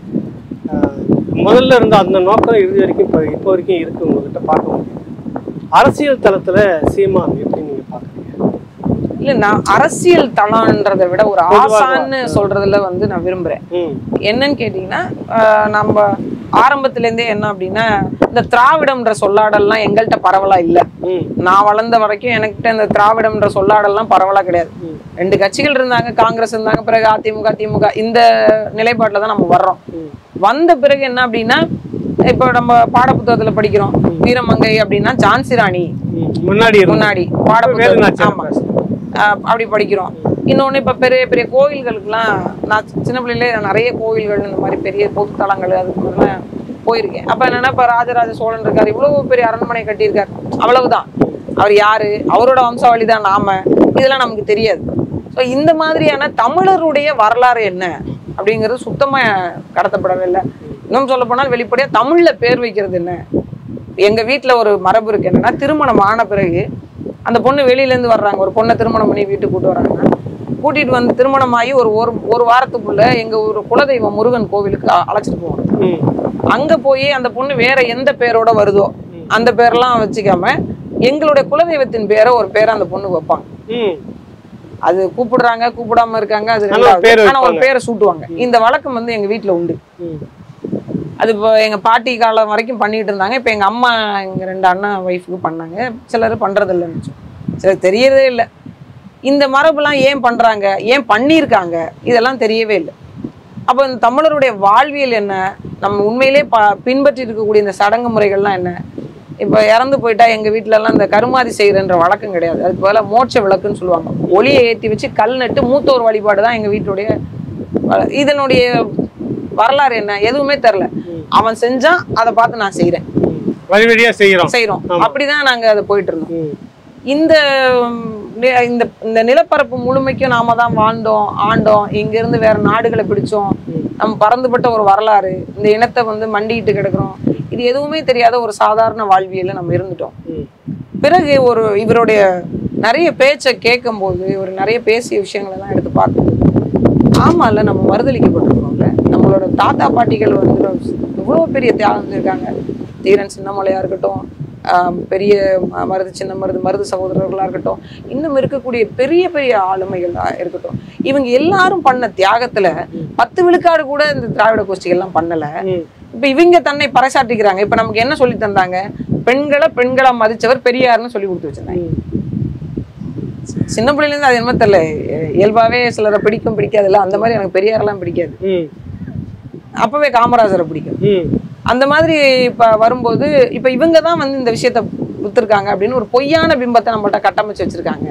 ஆஹ் முதல்ல இருந்த அந்த நோக்கம் இறுதி வரைக்கும் இப்போ இப்போ வரைக்கும் இருக்கு உங்ககிட்ட பார்க்க முடியும் அரசியல் தளத்துல சீமான் எப்படி நீங்க பாக்குறீங்க இல்ல நான் அரசியல் தளம்ன்றதை விட ஒரு பொதுவாக. ஆசான்னு சொல்றதுல வந்து நான் விரும்புறேன் ம் என்னன்னு கேட்டீங்கன்னா ஆஹ் நம்ம ஆரம்பத்துல இருந்தே என்ன அப்படின்னா இந்த திராவிடம்ன்ற சொல்லாடல்லாம் எங்கள்கிட்ட பரவலா இல்ல ம் நான் வளர்ந்த வரைக்கும் எனக்கிட்ட இந்த திராவிடம்ன்ற சொல்லாடல்லாம் பரவலா கிடையாது ம். ரெண்டு கட்சிகள் இருந்தாங்க காங்கிரஸ் இருந்தாங்க பிறகு அதிமுக திமுக இந்த நிலைப்பாட்டுல தான் நம்ம வர்றோம் ம். வந்த பிறகு என்ன அப்படின்னா இப்போ நம்ம பாடப்புத்தகத்துல படிக்கிறோம் வீரமங்கை அப்படின்னா ஜான்சி ராணி ம். முன்னாடி இருந்து முன்னாடி வேலு பாடப்புத்தகம் நாச்சியார் ஆமா ஆஹ் அப்படி படிக்கிறோம் இன்னொன்னு இப்ப பெரிய பெரிய கோயில்களுக்குலாம் நான் சின்ன பிள்ளையிலே நிறைய கோயில்கள் இந்த மாதிரி பெரிய பொதுத்தலங்கள் அதுக்கு மாதிரிலாம் போயிருக்கேன் அப்ப என்னன்னா இப்ப ராஜராஜ சோழன் இருக்காரு இவ்வளவு பெரிய அரண்மனை கட்டியிருக்காரு அவ்வளவுதான் அவர் யாரு அவரோட வம்சாவளி தான் நாம இதெல்லாம் நமக்கு தெரியாது ஸோ இந்த மாதிரியான தமிழருடைய வரலாறு என்ன அப்படிங்கிறது சுத்தமா கடத்தப்படவே இல்லை இன்னும் சொல்ல போனால் வெளிப்படையா தமிழ்ல பேர் வைக்கிறது என்ன எங்க வீட்ல ஒரு மரபு இருக்கு என்னன்னா திருமணம் ஆன பிறகு அந்த பொண்ணு வெளியில இருந்து வர்றாங்க ஒரு பொண்ணை திருமணம் பண்ணி வீட்டுக்கு கூட்டு வராங்கன்னா கூட்டிட்டு வந்து திருமணம் ஆகி ஒரு ஒரு ஒரு வாரத்துக்குள்ள எங்க ஒரு குலதெய்வம் முருகன் கோவிலுக்கு அ- அழைச்சிட்டு போவாங்க ம் அங்க போய் அந்த பொண்ணு வேற எந்த பேரோட வருதோ அந்த பேரெல்லாம் வச்சுக்காம எங்களுடைய குலதெய்வத்தின் பேரை ஒரு பேரை அந்த பொண்ணுக்கு வைப்பாங்க ம் அது கூப்பிடுறாங்க கூப்பிடாம இருக்காங்க அது ஆனா ஒரு ரெண்டாவது. பேர் ஆனா ஒரு வைப்பாங்க. பேரை சூட்டுவாங்க இந்த வழக்கம் வந்து எங்க வீட்ல உண்டு ம் அது இப்போ எங்க பாட்டி காலம் வரைக்கும் பண்ணிட்டு இருந்தாங்க இப்போ எங்க அம்மா எங்க ரெண்டு அண்ணா ஒய்ஃபுக்கு பண்ணாங்க சிலர் பண்றது இல்லைன்னு சிலர் தெரியறதே இல்லை இந்த மரபுலாம் ஏன் பண்றாங்க ஏன் பண்ணியிருக்காங்க இதெல்லாம் தெரியவே இல்லை அப்போ இந்த தமிழருடைய வாழ்வியல் என்ன நம்ம உண்மையிலே ப பின்பற்றி இருக்கக்கூடிய இந்த சடங்கு முறைகள்லாம் என்ன இப்போ இறந்து போயிட்டா எங்க வீட்ல எல்லாம் இந்த கருமாதி செய்யறன்ற வழக்கம் கிடையாது அதுக்கு பதிலா மோட்ச விளக்குன்னு சொல்லுவாங்க ஒளியை ஏத்தி வச்சு கல் நட்டு மூத்தோர் வழிபாடு தான் எங்க வீட்டுடைய வ- இதனுடைய வரலாறு என்ன எதுவுமே தெரில அவன் செஞ்சான் அதை பார்த்து நான் செய்றேன் வழி வழியா செய்யறோம் செய்றோம் ஆமா. அப்படிதான் நாங்க அதை போயிட்டு இருந்தோம் ம். இந்த ம், நி- இந்த இந்த நிலப்பரப்பு முழுமைக்கும் நாம தான் வாழ்ந்தோம் ஆண்டோம் இங்க இருந்து வேற நாடுகளை பிடிச்சோம் நம்ம பறந்துபட்ட ஒரு வரலாறு இந்த இனத்தை வந்து மண்டிட்டு கிடக்குறோம் இது எதுவுமே தெரியாத ஒரு சாதாரண வாழ்வியல்ல நம்ம இருந்துட்டோம் ம். பிறகு ஒரு இவருடைய நிறைய பேச்சை கேட்கும்போது ஒரு நிறைய பேசிய விஷயங்கள் எல்லாம் எடுத்து பார்க்கும்போது ஆமால நம்ம மறுதளிக்கப்பட்டிருக்கோம்ல நம்மளோட தாத்தா பாட்டிகள் வந்து இவ்வளோ பெரிய தியாகம் செஞ்சிருக்காங்க தீரன் சின்னமலையா இருக்கட்டும் ஆம், பெரிய ம- மருது சின்ன மருது மருது சகோதரர்களா இருக்கட்டும் இன்னும் இருக்கக்கூடிய பெரிய பெரிய ஆளுமைகளா இருக்கட்டும் இவங்க எல்லாரும் பண்ண தியாகத்துல பத்து விழுக்காடு கூட இந்த திராவிட கோஷ்டிகள்லாம் பண்ணல ம். இப்ப இவங்க தன்னை பறைசாற்றிக்கிறாங்க இப்ப நமக்கு என்ன சொல்லி தந்தாங்க பெண்களை பெண்களா மதிச்சவர் பெரியார்னு சொல்லி கொடுத்து வச்சிருந்தாங்க சின்ன பிள்ளைல இருந்து அது என்ன தெரியல இ- இயல்பாவே சிலரை பிடிக்கும் பிடிக்காதுல்ல அந்த மாதிரி எனக்கு பெரியாரெல்லாம் பிடிக்காது ம். அப்பவே காமராஜரை பிடிக்கும் ம். அந்த மாதிரி இப்ப வரும்போது இப்ப இவங்க தான் வந்து இந்த விஷயத்த வித்துருக்காங்க அப்படின்னு ஒரு பொய்யான பிம்பத்தை நம்மள்ட்ட கட்டமைச்சு வச்சிருக்காங்க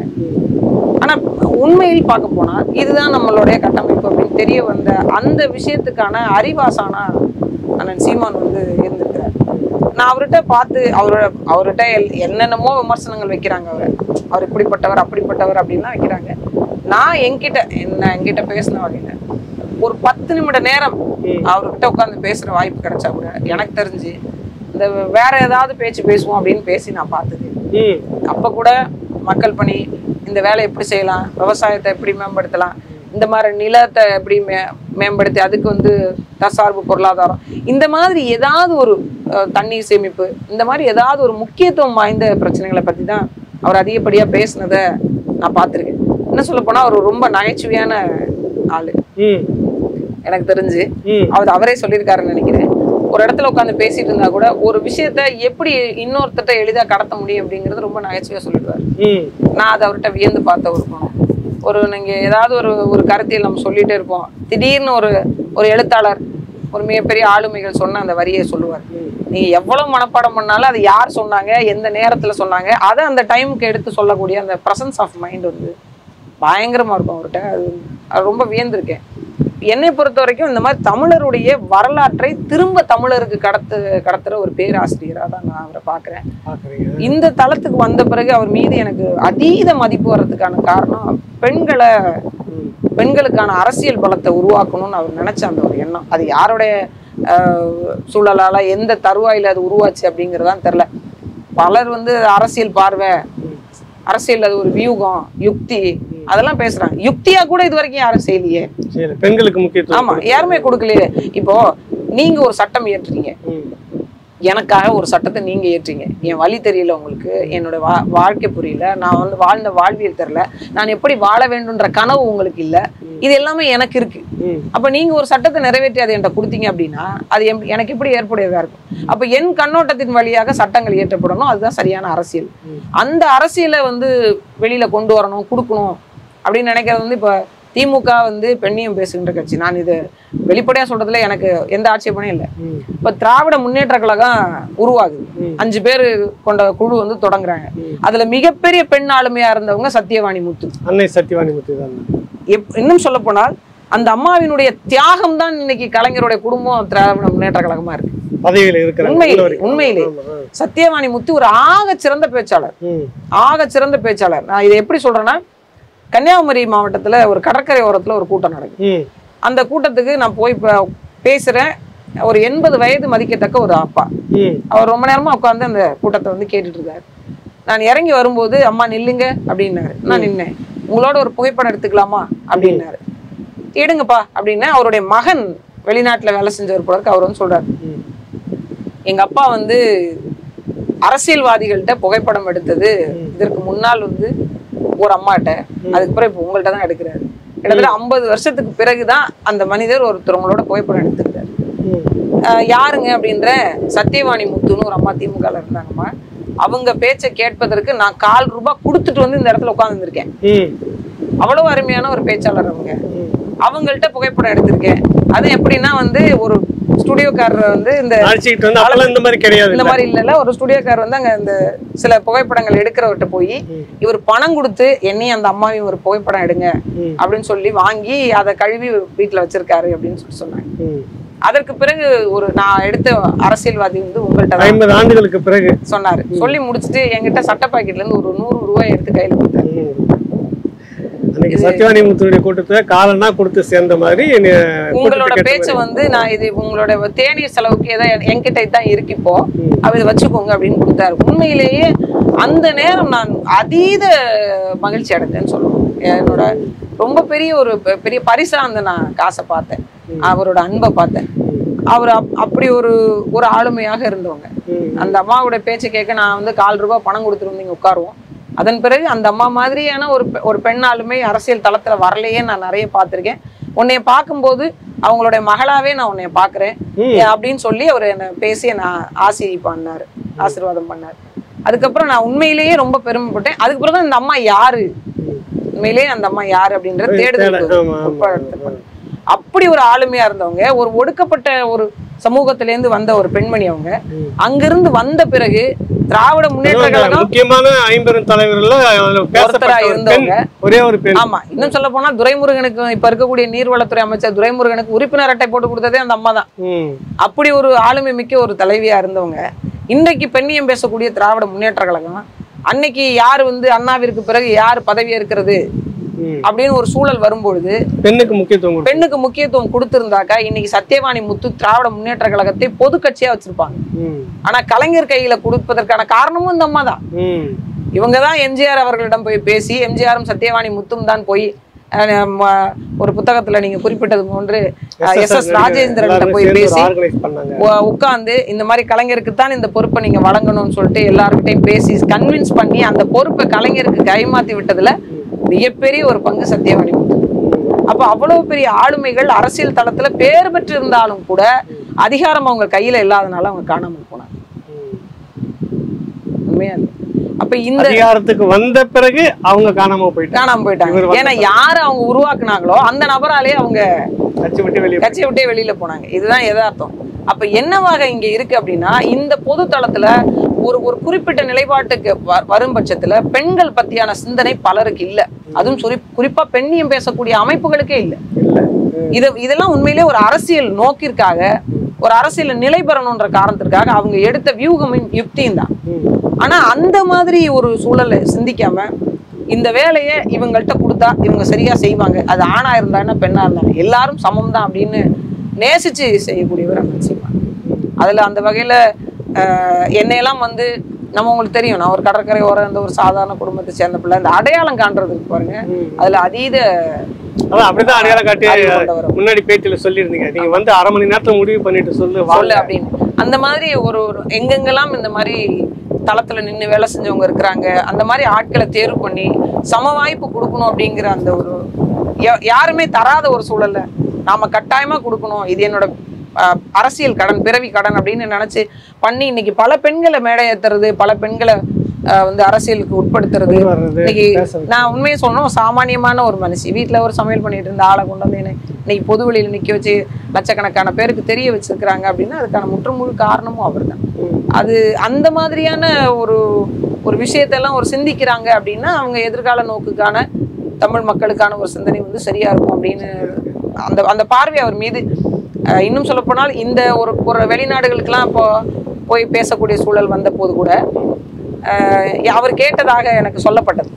ஆனா உண்மையில் பார்க்க போனா இதுதான் நம்மளுடைய கட்டமைப்பு அப்படின்னு தெரிய வந்த அந்த விஷயத்துக்கான அறிவாசானா அண்ணன் சீமான் வந்து இருந்திருக்கிறார் நான் அவர்கிட்ட பார்த்து அவரோட அவர்கிட்ட எல்- என்னென்னமோ விமர்சனங்கள் வைக்கிறாங்க அவரை அவர் இப்படிப்பட்டவர் அப்படிப்பட்டவர் அப்படின்லாம் வைக்கிறாங்க நான் என்கிட்ட என்ன என்கிட்ட பேசின வகையில ஒரு பத்து நிமிட நேரம் அவர்கிட்ட உட்காந்து பேசுற வாய்ப்பு கிடைச்சா கூட எனக்கு தெரிஞ்சு இந்த வேற ஏதாவது பேச்சு பேசுவோம் அப்படின்னு பேசி நான் பார்த்தது ம். அப்ப கூட மக்கள் பணி இந்த வேலையை எப்படி செய்யலாம் விவசாயத்தை எப்படி மேம்படுத்தலாம் இந்த மாதிரி நிலத்தை எப்படி மே மேம்படுத்தி அதுக்கு வந்து தற்சார்பு பொருளாதாரம் இந்த மாதிரி ஏதாவது ஒரு அஹ், தண்ணீர் சேமிப்பு இந்த மாதிரி ஏதாவது ஒரு முக்கியத்துவம் வாய்ந்த பிரச்சனைகளை பத்தி தான் அவர் அதிகப்படியா பேசினதை நான் பார்த்திருக்கேன் என்ன சொல்ல போனா அவர் ரொம்ப நகைச்சுவையான ஆளு ம். எனக்கு தெரிஞ்சு ம். அவர் அவரே சொல்லியிருக்காருன்னு நினைக்கிறேன் ஒரு இடத்துல உட்காந்து பேசிட்டு இருந்தா கூட ஒரு விஷயத்த எப்படி இன்னொருத்தட்ட எளிதா கடத்த முடியும் அப்படிங்கறது ரொம்ப நகைச்சுவையா சொல்லிடுவார் ம். நான் அதை அவர்கிட்ட வியந்து பார்த்த ஒரு குணம் ஒரு நீங்க ஏதாவது ஒரு ஒரு கருத்தியல் நம்ம சொல்லிட்டே இருப்போம் திடீர்னு ஒரு ஒரு எழுத்தாளர் ஒரு மிகப்பெரிய ஆளுமைகள் சொன்ன அந்த வரியை சொல்லுவார் நீங்க எவ்வளவு மனப்பாடம் பண்ணாலும் அது யார் சொன்னாங்க எந்த நேரத்துல சொன்னாங்க அதை அந்த டைமுக்கு எடுத்து சொல்லக்கூடிய அந்த பிரசன்ஸ் ஆஃப் மைண்ட் வந்து பயங்கரமா இருக்கும் அவர்கிட்ட அது அது ரொம்ப வியந்திருக்கேன் என்னை பொறுத்த வரைக்கும் இந்த மாதிரி தமிழருடைய வரலாற்றை திரும்ப தமிழருக்கு கடத்து கடத்துற ஒரு பேராசிரியராக தான் நான் அவரை பார்க்குறேன் பாக்குறீங்க இந்த தளத்துக்கு வந்த பிறகு அவர் மீது எனக்கு அதீத மதிப்பு வர்றதுக்கான காரணம் பெண்களை ம். பெண்களுக்கான அரசியல் பலத்தை உருவாக்கணும்னு அவர் நினைச்ச அந்த ஒரு எண்ணம் அது யாருடைய ஆஹ், சூழலால எந்த தருவாயில அது உருவாச்சு அப்படிங்கறதான் தெரியல பலர் வந்து அரசியல் பார்வை அரசியல் அது ஒரு வியூகம் யுக்தி அதெல்லாம் பேசுறாங்க யுக்தியா கூட இது வரைக்கும் யாரும் செய்யலையே சரி பெண்களுக்கு முக்கியத்துவம் ஆமா யாருமே கொடுக்கலையே இப்போ நீங்க ஒரு சட்டம் இயற்றுறீங்க ம். எனக்காக ஒரு சட்டத்தை நீங்க ஏற்றீங்க என் வழி தெரியல உங்களுக்கு என்னோட வா வாழ்க்கை புரியல நான் வந்து வாழ்ந்த வாழ்வியல் தெரியல நான் எப்படி வாழ வேண்டும்ன்ற கனவு உங்களுக்கு இல்ல இது எல்லாமே எனக்கு இருக்கு ம். அப்ப நீங்க ஒரு சட்டத்தை நிறைவேற்றி அதை என்கிட்ட கொடுத்தீங்க அப்படின்னா அது எம்- எனக்கு எப்படி ஏற்புடையதா இருக்கும் அப்ப என் கண்ணோட்டத்தின் வழியாக சட்டங்கள் இயற்றப்படணும் அதுதான் சரியான அரசியல் ம். அந்த அரசியலை வந்து வெளியில கொண்டு வரணும் கொடுக்கணும் அப்படின்னு நினைக்கிறது வந்து இப்ப திமுக வந்து பெண்ணியம் பேசுகின்ற கட்சி நான் இது வெளிப்படையா சொல்றதுல எனக்கு எந்த ஆட்சேபனையும் இல்லை ம். இப்ப திராவிட முன்னேற்ற கழகம் உருவாகுது ம். அஞ்சு பேர் கொண்ட குழு வந்து தொடங்குறாங்க ம். அதுல மிகப்பெரிய பெண் ஆளுமையா இருந்தவங்க சத்தியவாணி முத்து அன்னை சத்தியவாணி முத்து தான் எப்- இன்னும் சொல்ல போனால் அந்த அம்மாவினுடைய தியாகம் தான் இன்னைக்கு கலைஞருடைய குடும்பம் திராவிட முன்னேற்ற கழகமா இருக்கு பதவியில இருக்கிறாங்க உண்மையிலே, உள்ள வரைக்கும். உண்மையிலே. ஆமா, ஆமா. சத்தியவாணி முத்து ஒரு ஆக சிறந்த பேச்சாளர் ம். ஆக சிறந்த பேச்சாளர் நான் இதை எப்படி சொல்றேன்னா கன்னியாகுமரி மாவட்டத்துல ஒரு கடற்கரை ஓரத்துல ஒரு கூட்டம் நடக்குது ம். அந்த கூட்டத்துக்கு நான் போய் ப- பேசுறேன் ஒரு எண்பது வயது மதிக்கத்தக்க ஒரு அப்பா ம். அவர் ரொம்ப நேரமா உட்காந்து அந்த கூட்டத்தை வந்து கேட்டுட்டு இருக்காரு நான் இறங்கி வரும்போது அம்மா நில்லுங்க அப்படின்னாரு நான் நின்னேன் உங்களோட ஒரு புகைப்படம் எடுத்துக்கலாமா அப்படின்னாரு எடுங்கப்பா அப்படின்னு அவருடைய மகன் வெளிநாட்டுல வேலை செஞ்சவர் போல இருக்கு அவர் வந்து சொல்றாரு ம். எங்க அப்பா வந்து அரசியல்வாதிகள்கிட்ட புகைப்படம் எடுத்தது இதற்கு முன்னால் வந்து ஒரு அம்மாட்ட அதுக்கப்புறம் இப்போ உங்கள்ட்ட தான் எடுக்கிறாரு கிட்டத்தட்ட ஐம்பது வருஷத்துக்கு பிறகுதான் அந்த மனிதர் ஒருத்தவங்களோட புகைப்படம் எடுத்துக்கிறாரு ம். ஆஹ் யாருங்க அப்படின்ற சத்தியவாணி முத்துன்னு ஒரு அம்மா திமுகல இருந்தாங்கம்மா அவங்க பேச்சை கேட்பதற்கு நான் கால் ரூபாய் கொடுத்துட்டு வந்து இந்த இடத்துல உட்கார்ந்துருக்கேன் ம். அவ்வளவு அருமையான ஒரு பேச்சாளர் அவங்க ம். அவங்கள்ட்ட புகைப்படம் எடுத்திருக்கேன் அது எப்படின்னா வந்து ஒரு ஸ்டுடியோக்காரர் வந்து இந்த அழைச்சிக்கிட்டு வந்து அப்பெல்லாம் இந்த மாதிரி கிடையாது இந்த மாதிரி இல்லைல்ல ஒரு ஸ்டுடியோக்காரர் வந்து அங்க இந்த சில புகைப்படங்கள் எடுக்கிறவர்கிட்ட போய் ம். இவர் பணம் கொடுத்து என்னையும் அந்த அம்மாவையும் ஒரு புகைப்படம் எடுங்க ம். அப்படின்னு சொல்லி வாங்கி அதை கழுவி வீட்டுல வச்சிருக்காரு அப்படின்னு சொல்லி சொன்னாங்க ம். அதற்கு பிறகு ஒரு நான் எடுத்த அரசியல்வாதி வந்து உங்கள்கிட்ட தான் ஐம்பது ஆண்டுகளுக்கு பிறகு சொன்னாரு சொல்லி முடிச்சுட்டு என்கிட்ட சட்ட பாக்கெட்ல இருந்து ஒரு நூறு ரூபாய் எடுத்து கையில கொடுத்தாரு ம். அன்னைக்கு சத்யவாணி முத்துடைய கூட்டத்துல காலனா கொடுத்து சேர்ந்த மாதிரி என்னை உங்களோட கூட்டத்துக்கு பேச்சை வந்து நான் இது உங்களோட தேநீர் செலவுக்கு ஏதோ என்- என்கிட்ட தான் இருக்கு இப்போ ம். அவ இதை வச்சுக்கோங்க அப்படின்னு கொடுத்தாரு உண்மையிலேயே அந்த நேரம் நான் அதீத மகிழ்ச்சி அடைந்தேன்னு சொல்லுவேன் என்னோட ரொம்ப பெரிய ஒரு பெ- பெரிய பரிசா அந்த நான் காசை பார்த்தேன் அவரோட அன்பை பார்த்தேன் அவர் அப்- அப்படி ஒரு ஒரு ஆளுமையாக இருந்தவங்க ம். அந்த அம்மாவோட பேச்சை கேட்க நான் வந்து கால் ரூபாய் பணம் கொடுத்துட்டு இங்க உட்காருவோம் அதன் பிறகு அந்த அம்மா மாதிரியான ஒரு பெ- ஒரு பெண் ஆளுமை அரசியல் தளத்துல வரலையே நான் நிறைய பார்த்திருக்கேன் உன்னைய பார்க்கும்போது அவங்களுடைய மகளாவே நான் உன்னைய பார்க்கறேன் ம். அப்படின்னு சொல்லி அவர் என்னை பேசி என்ன ஆசி பண்ணாரு ஆசீர்வாதம் பண்ணாரு அதுக்கப்புறம் நான் உண்மையிலேயே ரொம்ப பெருமைப்பட்டேன் அதுக்கப்புறம் தான் இந்த அம்மா யாரு உண்மையிலேயே அந்த அம்மா யாரு அப்படின்ற தேடுதலுக்கு தேட- ஆமா, ஆமா, உட்படுத்தப்பட்டேன். அப்படி ஒரு ஆளுமையா இருந்தவங்க ஒரு ஒடுக்கப்பட்ட ஒரு சமூகத்தில இருந்து வந்த ஒரு பெண்மணி அவங்க ம். அங்கிருந்து வந்த பிறகு திராவிட முன்னேற்ற அந்த கழகம் முக்கியமான ஐம்பெரும் தலைவர்கள்ல அதுல பேசப்பட்ட ஒருத்தரா ஒரு பெண் இருந்தவங்க. ஒரே ஒரு பெண் ஆமா இன்னும் சொல்ல போனா துரைமுருகனுக்கு இப்ப இருக்கக்கூடிய நீர்வளத்துறை அமைச்சர் துரைமுருகனுக்கு உறுப்பினர் அட்டை போட்டு கொடுத்ததே அந்த அம்மா தான் ம். அப்படி ஒரு ஆளுமை மிக்க ஒரு தலைவியா இருந்தவங்க இன்றைக்கு பெண்ணியம் பேசக்கூடிய திராவிட முன்னேற்ற கழகம் அன்னைக்கு யார் வந்து அண்ணாவிற்கு பிறகு யார் பதவி இருக்கிறது ம். அப்படின்னு ஒரு சூழல் வரும்பொழுது பெண்ணுக்கு முக்கியத்துவம் கொடுத்து பெண்ணுக்கு முக்கியத்துவம் கொடுத்திருந்தாக்கா இன்னைக்கு சத்தியவாணி முத்து திராவிட முன்னேற்ற கழகத்தை பொது கட்சியா வச்சிருப்பாங்க ம். ஆனா கலைஞர் கையில கொடுப்பதற்கான காரணமும் இந்த அம்மா தான் ம். இவங்க தான் எம்ஜிஆர் அவர்களிடம் போய் பேசி எம்ஜிஆரும் சத்தியவாணி முத்தும் தான் போய் அஹ், நம்ம ஒரு புத்தகத்துல நீங்க குறிப்பிட்டது போன்று எஸ் எஸ் ராஜேந்திரன் எல்லாருமே போய் சேர்ந்து பேசி ஒரு organize பண்ணாங்க உ- உட்கார்ந்து இந்த மாதிரி கலைஞருக்கு தான் இந்த பொறுப்பை நீங்க வழங்கணும்னு சொல்லிட்டு எல்லார்கிட்டையும் பேசி கன்வின்ஸ் பண்ணி அந்த பொறுப்பை கலைஞருக்கு கைமாத்தி விட்டதுல மிகப்பெரிய ஒரு பங்கு சத்தியவாணி முத்து அப்ப அவ்வளவு பெரிய ஆளுமைகள் அரசியல் தளத்துல பேர் பெற்று இருந்தாலும் கூட அதிகாரம் அவங்க கையில இல்லாதனால அவங்க காணாமல் போனாங்க ம். உண்மையா அது. அப்ப இந்த அதிகாரத்துக்கு வந்த பிறகு அவங்க காணாம போயிட்டாங்க காணாம போயிட்டாங்க இவர் வந்த ஏன்னா யாரை அவங்க உருவாக்குனாங்களோ அந்த நபராலே அவங்க கட்சி விட்டு வெளியே கட்சியை விட்டே வெளியில போனாங்க இதுதான் யதார்த்தம் அப்ப என்னவாக இங்க இருக்கு அப்படின்னா இந்த பொது தளத்துல ஒரு ஒரு குறிப்பிட்ட நிலைப்பாட்டுக்கு வ- வரும் பட்சத்துல பெண்கள் பத்தியான சிந்தனை பலருக்கு இல்ல அதுவும் குறி குறிப்பா பெண்ணியம் பேசக்கூடிய அமைப்புகளுக்கே இல்ல இல்ல இது இதெல்லாம் உண்மையிலே ஒரு அரசியல் நோக்கிற்காக ஒரு அரசியல் நிலை பெறணுன்ற காரணத்திற்காக அவங்க எடுத்த வியூகமும் யுக்தியும் தான் ம். ஆனா அந்த மாதிரி ஒரு சூழலை சிந்திக்காம இந்த வேலையை இவங்கள்ட்ட கொடுத்தா இவங்க சரியா செய்வாங்க அது ஆணா இருந்தா என்ன பெண்ணா இருந்தாலும் எல்லாரும் சமம் தான் அப்படின்னு நேசிச்சு செய்யக்கூடியவர் அண்ணன் செய்வாங்க அதுல அந்த வகையில ஆஹ், என்னையெல்லாம் வந்து நம்ம உங்களுக்கு தெரியும் நான் ஒரு கடற்கரை ஓரம் இந்த ஒரு சாதாரண குடும்பத்தை சேர்ந்த பிள்ளை இந்த அடையாளம் காண்றதுக்கு பாருங்க ம். அதுல அதீத அதான் அப்படிதான் அடையாளம் காட்டி அறிவு கொண்டவர் முன்னாடி பேட்டியில சொல்லியிருந்தீங்க நீங்க வந்து அரை மணி நேரத்துல முடிவு பண்ணிட்டு சொல்லு சொல்லு வாங்க அப்படின்னு அந்த மாதிரி ஒரு ஒரு எங்கெங்கெல்லாம் இந்த மாதிரி தளத்துல நின்று வேலை செஞ்சவங்க இருக்கிறாங்க அந்த மாதிரி ஆட்களை தேர்வு பண்ணி சம வாய்ப்பு கொடுக்கணும் அப்படிங்கிற அந்த ஒரு யா- யாருமே தராத ஒரு சூழல்ல நாம கட்டாயமா கொடுக்கணும் இது என்னோட அஹ், அரசியல் கடன் பிறவி கடன் அப்படின்னு நினைச்சு பண்ணி இன்னைக்கு பல பெண்களை மேடை ஏத்துறது பல பெண்களை அஹ், வந்து அரசியலுக்கு உட்படுத்துறது வர்றது இன்னைக்கு பேசுறது நான் உண்மையை சொல்லணும் சாமானியமான ஒரு மனுஷி வீட்ல ஒரு சமையல் பண்ணிட்டு இருந்த ஆளை கொண்டு வந்து என்னை இன்னைக்கு பொது வெளியில நிக்க வச்சு லட்சக்கணக்கான பேருக்கு தெரிய வச்சிருக்கிறாங்க அப்படின்னா அதுக்கான முற்றுமுழு காரணமும் அவர்தான் ம். அது அந்த மாதிரியான ஒரு ஒரு விஷயத்தெல்லாம் ஒரு சிந்திக்கிறாங்க அப்படின்னா அவங்க எதிர்கால நோக்குக்கான தமிழ் மக்களுக்கான ஒரு சிந்தனை வந்து சரியா இருக்கும் அப்படின்னு அந்த அந்த பார்வை அவர் மீது அஹ், இன்னும் சொல்லப்போனால் இந்த ஒரு ஒரு வெளிநாடுகளுக்கெல்லாம் இப்போ போய் பேசக்கூடிய சூழல் வந்த போது கூட அஹ், அவர் கேட்டதாக எனக்கு சொல்லப்பட்டது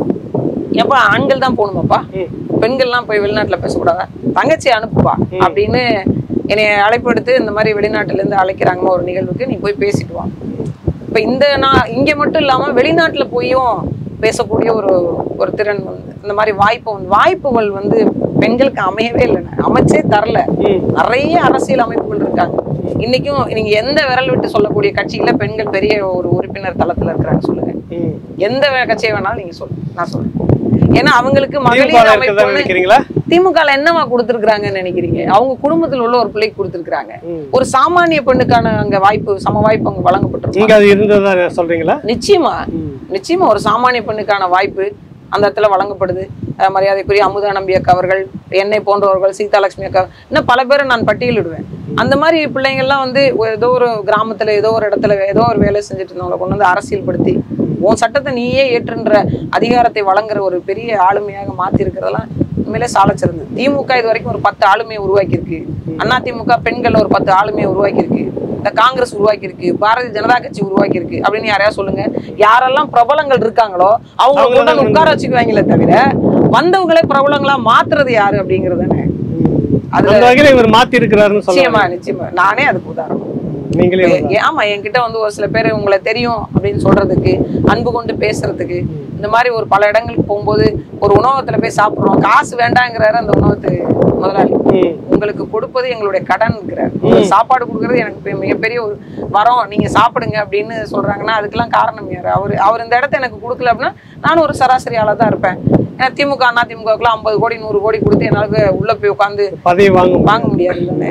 ஏப்பா ஆண்கள் தான் போகணுமாப்பா ம். பெண்கள்லாம் போய் வெளிநாட்டுல பேசக்கூடாதா தங்கச்சி அனுப்புப்பா ம். அப்படின்னு என்னை அழைப்பு எடுத்து இந்த மாதிரி வெளிநாட்டுல இருந்து அழைக்கிறாங்கம்மா ஒரு நிகழ்வுக்கு நீ போய் பேசிட்டு வா இப்ப இந்த நான் இங்க மட்டும் இல்லாம வெளிநாட்டுல போயும் பேசக்கூடிய ஒரு ஒரு திறன் வந்து இந்த மாதிரி வாய்ப்பு வந்து வாய்ப்புகள் வந்து பெண்களுக்கு அமையவே இல்லைண்ணே அமைச்சே தரல ம். நிறைய அரசியல் அமைப்புகள் இருக்காங்க இன்னைக்கும் நீங்க எந்த விரல் விட்டு சொல்லக்கூடிய கட்சியில பெண்கள் பெரிய ஒரு உறுப்பினர் தளத்துல இருக்கிறாங்க சொல்லுங்க ம். எந்த வே- கட்சியை வேணாலும் நீங்க சொல்லுங்க நான் சொல்றேன் ஏன்னா அவங்களுக்கு திமுக மகளிர் இருக்குதா அமைப்புன்னு நினைக்கிறீங்களா திமுக ல என்னவா கொடுத்திருக்காங்கன்னு நினைக்கிறீங்க அவங்க குடும்பத்தில் உள்ள ஒரு பிள்ளைக்கு கொடுத்திருக்காங்க ம். ஒரு சாமானிய பெண்ணுக்கான அங்க வாய்ப்பு சம வாய்ப்பு அங்க வழங்கப்பட்டிருக்கு நீங்க அது இருந்ததா சொல்றீங்களா நிச்சயமா ம். நிச்சயமா ஒரு சாமானிய பெண்ணுக்கான வாய்ப்பு அந்த இடத்துல வழங்கப்படுது அஹ், மரியாதைக்குரிய அமுதா நம்பி அக்கா அவர்கள் என்னை போன்றவர்கள் சீதாலட்சுமி அக்கா இன்னும் பல பேரை நான் பட்டியலிடுவேன் அந்த மாதிரி பிள்ளைங்கள்லாம் வந்து ஒரு- ஏதோ ஒரு கிராமத்துல ஏதோ ஒரு இடத்துல ஏதோ ஒரு வேலை செஞ்சுட்டு இருந்தவங்களை கொண்டு வந்து அரசியல்படுத்தி உன் சட்டத்தை நீயே ஏற்றுன்ற அதிகாரத்தை வழங்குற ஒரு பெரிய ஆளுமையாக மாத்தி இருக்கிறதெல்லாம் உண்மையிலே சாலச்சிறந்தது திமுக இது வரைக்கும் ஒரு பத்து ஆளுமையை உருவாக்கியிருக்கு அண்ணா திமுக பெண்கள் ஒரு பத்து ஆளுமையை உருவாக்கியிருக்கு இந்த காங்கிரஸ் உருவாக்கியிருக்கு பாரதிய ஜனதா கட்சி உருவாக்கியிருக்கு அப்படின்னு யாரையா சொல்லுங்க யாரெல்லாம் பிரபலங்கள் இருக்காங்களோ அவங்க அவங்கள கொண்டு வந்து தான் உட்கார வச்சுக்குவாங்களே தவிர வந்தவங்களே பிரபலங்களா மாத்துறது யாரு அப்படிங்கிறது தானே அந்த வகையில இவர் மாத்தி இருக்கிறாருன்னு நிச்சயமா சொல்லுவாங்க நிச்சயமா நானே அதுக்கு உதாரணம் நீங்களே ஏ- ஒரு- ஏ- ஆமா என்கிட்ட வந்து ஒரு சில பேர் உங்களை தெரியும் அப்படின்னு சொல்றதுக்கு அன்பு கொண்டு பேசுறதுக்கு இந்த மாதிரி ஒரு பல இடங்களுக்கு போகும்போது ஒரு உணவகத்துல போய் சாப்பிடுறோம் காசு வேண்டாங்கிறாரு அந்த உணவத்து முதலாளி ம். உங்களுக்கு கொடுப்பது எங்களுடைய கடன்ங்கிறார் உங்களுக்கு சாப்பாடு கொடுக்கறது எனக்கு பெ- மிகப்பெரிய ஒரு வரம் நீங்க சாப்பிடுங்க அப்படின்னு சொல்றாங்கன்னா அதுக்கெல்லாம் காரணம் யாரு அவர் அவர் இந்த இடத்த எனக்கு கொடுக்கல அப்படின்னா நானும் ஒரு சராசரி ஆளா தான் இருப்பேன் ஏன்னா திமுக அண்ணா திமுகவுக்குலாம் ஐம்பது கோடி நூறு கோடி கொடுத்து என்னால உள்ள போய் உட்காந்து பதவி வாங்க வாங்க முடியாது தானே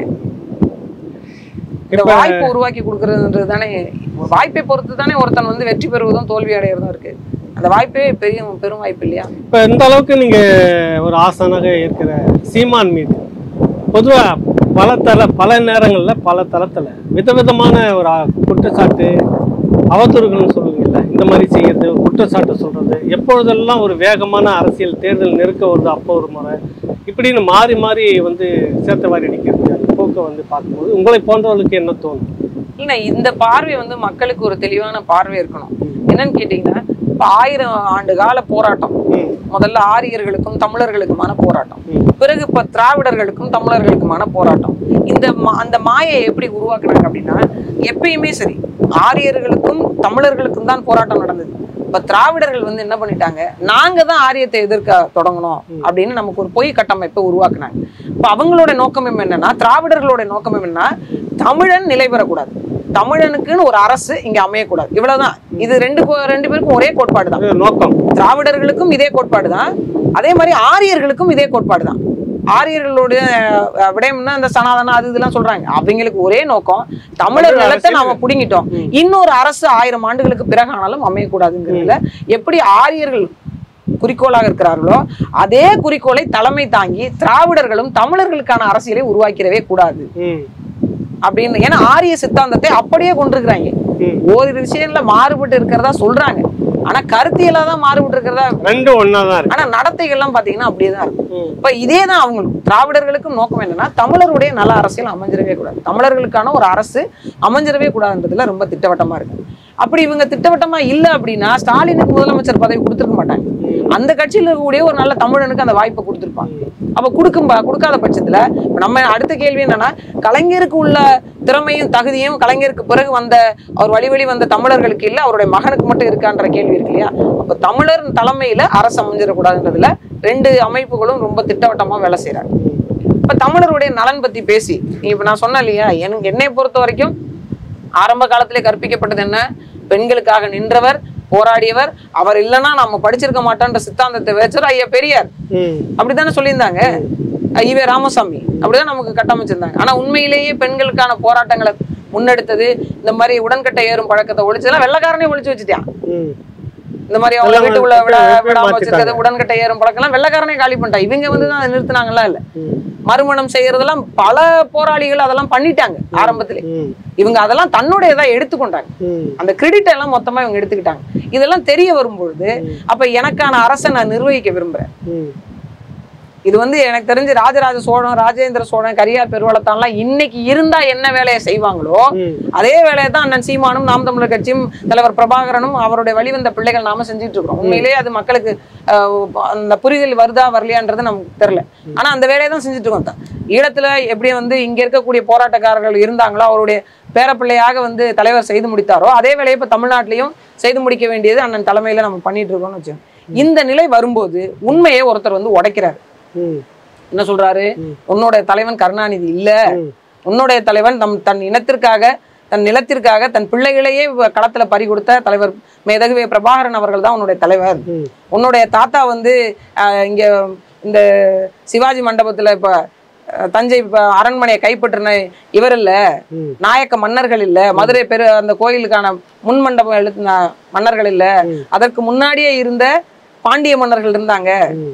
இந்த இப்ப- வாய்ப்பு உருவாக்கி கொடுக்கறதுன்றது தானே வாய்ப்பை பொறுத்து தானே ஒருத்தன் வந்து வெற்றி பெறுவதும் தோல்வி அடையிறதும் இருக்கு அந்த வாய்ப்பே பெரிய பெரும் வாய்ப்பு இல்லையா இப்ப இந்த அளவுக்கு நீங்க ஒரு ஆசானாக இருக்கிற சீமான் மீது பொதுவா பல தல பல நேரங்கள்ல பல தளத்துல விதவிதமான ஒரு ஆ- குற்றச்சாட்டு அவதூறுகள்னு சொல்லுவீங்கல்ல இந்த மாதிரி செய்யறது குற்றச்சாட்டு சொல்றது எப்பொழுதெல்லாம் ஒரு வேகமான அரசியல் தேர்தல் நெருக்க வருது அப்போ ஒரு முறை இப்படின்னு மாறி மாறி வந்து சேத்தவாரி அடிக்கிறது அந்த போக்கை வந்து பார்க்கும்போது உங்களை போன்றவர்களுக்கு என்ன தோணும் இல்ல இந்த பார்வை வந்து மக்களுக்கு ஒரு தெளிவான பார்வை இருக்கணும் என்னன்னு கேட்டீங்கன்னா இப்ப ஆயிரம் ஆண்டு கால போராட்டம் ம். முதல்ல ஆரியர்களுக்கும் தமிழர்களுக்குமான போராட்டம் ம். பிறகு இப்ப திராவிடர்களுக்கும் தமிழர்களுக்குமான போராட்டம் இந்த மா- அந்த மாயை எப்படி உருவாக்குனாங்க அப்படின்னா எப்பயுமே சரி ஆரியர்களுக்கும் தமிழர்களுக்கும் தான் போராட்டம் நடந்தது இப்ப திராவிடர்கள் வந்து என்ன பண்ணிட்டாங்க நாங்க தான் ஆரியத்தை எதிர்க்க தொடங்கணும் அப்படின்னு நமக்கு ஒரு பொய் கட்டமைப்பை உருவாக்குனாங்க இப்ப அவங்களோட நோக்கம் என்னன்னா திராவிடர்களோட நோக்கம் என்னன்னா தமிழன் நிலை பெறக்கூடாது தமிழனுக்குன்னு ஒரு அரசு இங்க அமையக்கூடாது இவ்வளவுதான் இது ரெண்டு கோ- ரெண்டு பேருக்கும் ஒரே கோட்பாடு தான் அது நோக்கம் திராவிடர்களுக்கும் இதே கோட்பாடு தான் அதே மாதிரி ஆரியர்களுக்கும் இதே கோட்பாடு தான் ஆரியர்களுடைய அஹ், விடயம்னா இந்த சனாதனம் அது இதெல்லாம் சொல்றாங்க அவங்களுக்கு ஒரே நோக்கம் தமிழர் தமிழ் நிலத்தை அரசியல். நாம புடுங்கிட்டோம் ம். இன்னொரு அரசு ஆயிரம் ஆண்டுகளுக்கு பிறகானாலும் அமையக்கூடாதுங்கிறதுல எப்படி ஆரியர்கள் குறிக்கோளாக இருக்கிறார்களோ அதே குறிக்கோளை தலைமை தாங்கி திராவிடர்களும் தமிழர்களுக்கான அரசியலை உருவாக்கிடவே கூடாது ம் அப்படின்னு ஏன்னா ஆரிய சித்தாந்தத்தை அப்படியே கொண்டிருக்கிறாங்க ம். ஓரிரு விஷயங்கள்ல மாறுபட்டு இருக்கிறதா சொல்றாங்க ஆனா கருத்தியலா தான் மாறுபட்டு இருக்கிறதா ரெண்டும் ஒன்னா தான் இருக்கு ஆனா நடத்தைகள்லாம் பாத்தீங்கன்னா அப்படியே தான் இருக்கும் ம். இப்ப இதே தான் அவங்களுக்கும் திராவிடர்களுக்கும் நோக்கம் என்னன்னா தமிழருடைய நல அரசியல் அமைஞ்சிடவே கூடாது தமிழர்களுக்கான ஒரு அரசு அமைஞ்சிடவே கூடாதுன்றதுல ரொம்ப திட்டவட்டமா இருக்கு அப்படி இவங்க திட்டவட்டமா இல்ல அப்படின்னா ஸ்டாலினுக்கு முதலமைச்சர் பதவி கொடுத்துருக்க மாட்டாங்க அந்த கட்சியில இருக்கக்கூடிய ஒரு நல்ல தமிழனுக்கு அந்த வாய்ப்பை கொடுத்துருப்பாங்க அப்ப கொடுக்கும் கொடுக்காத பட்சத்துல இப்ப நம்ம அடுத்த கேள்வி என்னன்னா கலைஞருக்கு உள்ள திறமையும் தகுதியும் கலைஞருக்கு பிறகு வந்த அவர் வழி வழி வந்த தமிழர்களுக்கு இல்ல அவருடைய மகனுக்கு மட்டும் இருக்கான்ற கேள்வி இருக்கு இல்லையா அப்ப தமிழர் தலைமையில அரசு அமைஞ்சிடக்கூடாதுன்றதுல ரெண்டு அமைப்புகளும் ரொம்ப திட்டவட்டமா வேலை செய்றாங்க இப்ப தமிழருடைய நலன் பத்தி பேசி நீ இப்ப நான் சொன்னேன் இல்லையா எனக்கு என்னை பொறுத்த வரைக்கும் ஆரம்ப காலத்திலே கற்பிக்கப்பட்டது என்ன பெண்களுக்காக நின்றவர் போராடியவர் அவர் இல்லைன்னா நம்ம படிச்சிருக்க மாட்டோன்ற சித்தாந்தத்தை வச்சவர் ஐயா பெரியார் ம் அப்படித்தானே சொல்லியிருந்தாங்க ஈவே ராமசாமி அப்படிதான் நமக்கு கட்டமைச்சிருந்தாங்க ஆனா உண்மையிலேயே பெண்களுக்கான போராட்டங்களை முன்னெடுத்தது இந்த மாதிரி உடன்கட்டை ஏறும் பழக்கத்தை ஒழிச்சதெல்லாம் வெள்ளக்காரனே ஒழிச்சு வச்சுட்டான் ம் இந்த மாதிரி அவங்க எல்லாம் வீட்டுக்குள்ள விட எப்படி விடாம மாத்திட்டாங்க? வச்சிருக்கிறது உடன்கட்டை ஏறும் பழக்கம்லாம் வெள்ளக்காரனே காலி பண்ணிட்டான் இவங்க வந்து தான் அதை நிறுத்தினாங்களா இல்ல ம் மறுமணம் செய்யறதெல்லாம் பல போராளிகள் அதெல்லாம் பண்ணிட்டாங்க ஆரம்பத்திலே ம் இவங்க அதெல்லாம் தன்னுடையதா எடுத்துக்கொண்டாங்க ம் அந்த கிரெடிட் எல்லாம் மொத்தமா இவங்க எடுத்துக்கிட்டாங்க இதெல்லாம் தெரிய வரும்பொழுது அப்ப எனக்கான அரசை நான் நிர்வகிக்க விரும்புறேன் ம் இது வந்து எனக்கு தெரிஞ்சு ராஜராஜ சோழன் ராஜேந்திர சோழன் கரியார் பெருவளத்தான்லாம் இன்னைக்கு இருந்தா என்ன வேலையை செய்வாங்களோ ம் அதே வேலையை தான் அண்ணன் சீமானும் நாம் தமிழர் கட்சியும் தலைவர் பிரபாகரனும் அவருடைய வழிவந்த பிள்ளைகள் நாம செஞ்சுட்டு இருக்கிறோம் உண்மையிலேயே அது மக்களுக்கு ஆஹ், அந்த புரிதல் வருதா வரலையான்றது நமக்கு தெரியல ஆனா அந்த வேலையை தான் செஞ்சுட்டு இருக்கோம் தான். ஈழத்துல எப்படி வந்து இங்க இருக்கக்கூடிய போராட்டக்காரர்கள் இருந்தாங்களோ அவருடைய பேரப்பிள்ளையாக வந்து தலைவர் செய்து முடித்தாரோ அதே வேலையை இப்ப தமிழ்நாட்டிலையும் செய்து முடிக்க வேண்டியது அண்ணன் தலைமையில நம்ம பண்ணிட்டு இருக்கோம்னு வச்சோம் இந்த நிலை வரும்போது உண்மையை ஒருத்தர் வந்து உடைக்கிறார் ம் என்ன சொல்றாரு உன்னோட தலைவன் கருணாநிதி இல்ல ம். உன்னுடைய தலைவன் தம் தன் இனத்திற்காக தன் நிலத்திற்காக தன் பிள்ளைகளையே வ- களத்துல பறி கொடுத்த தலைவர் மேதகுவே பிரபாகரன் அவர்கள் தான் உன்னுடைய தலைவர் ம் உன்னுடைய தாத்தா வந்து ஆஹ், இங்க இந்த சிவாஜி மண்டபத்துல இப்ப அஹ், தஞ்சை இப்ப அரண்மனையை கைப்பற்றின இவர் இல்ல ம். நாயக்க மன்னர்கள் இல்ல மதுரை பெரு அந்த கோயிலுக்கான முன் மண்டபம் எழுத்தின மன்னர்கள் இல்ல ம். அதற்கு முன்னாடியே இருந்த பாண்டிய மன்னர்கள் இருந்தாங்க ம்.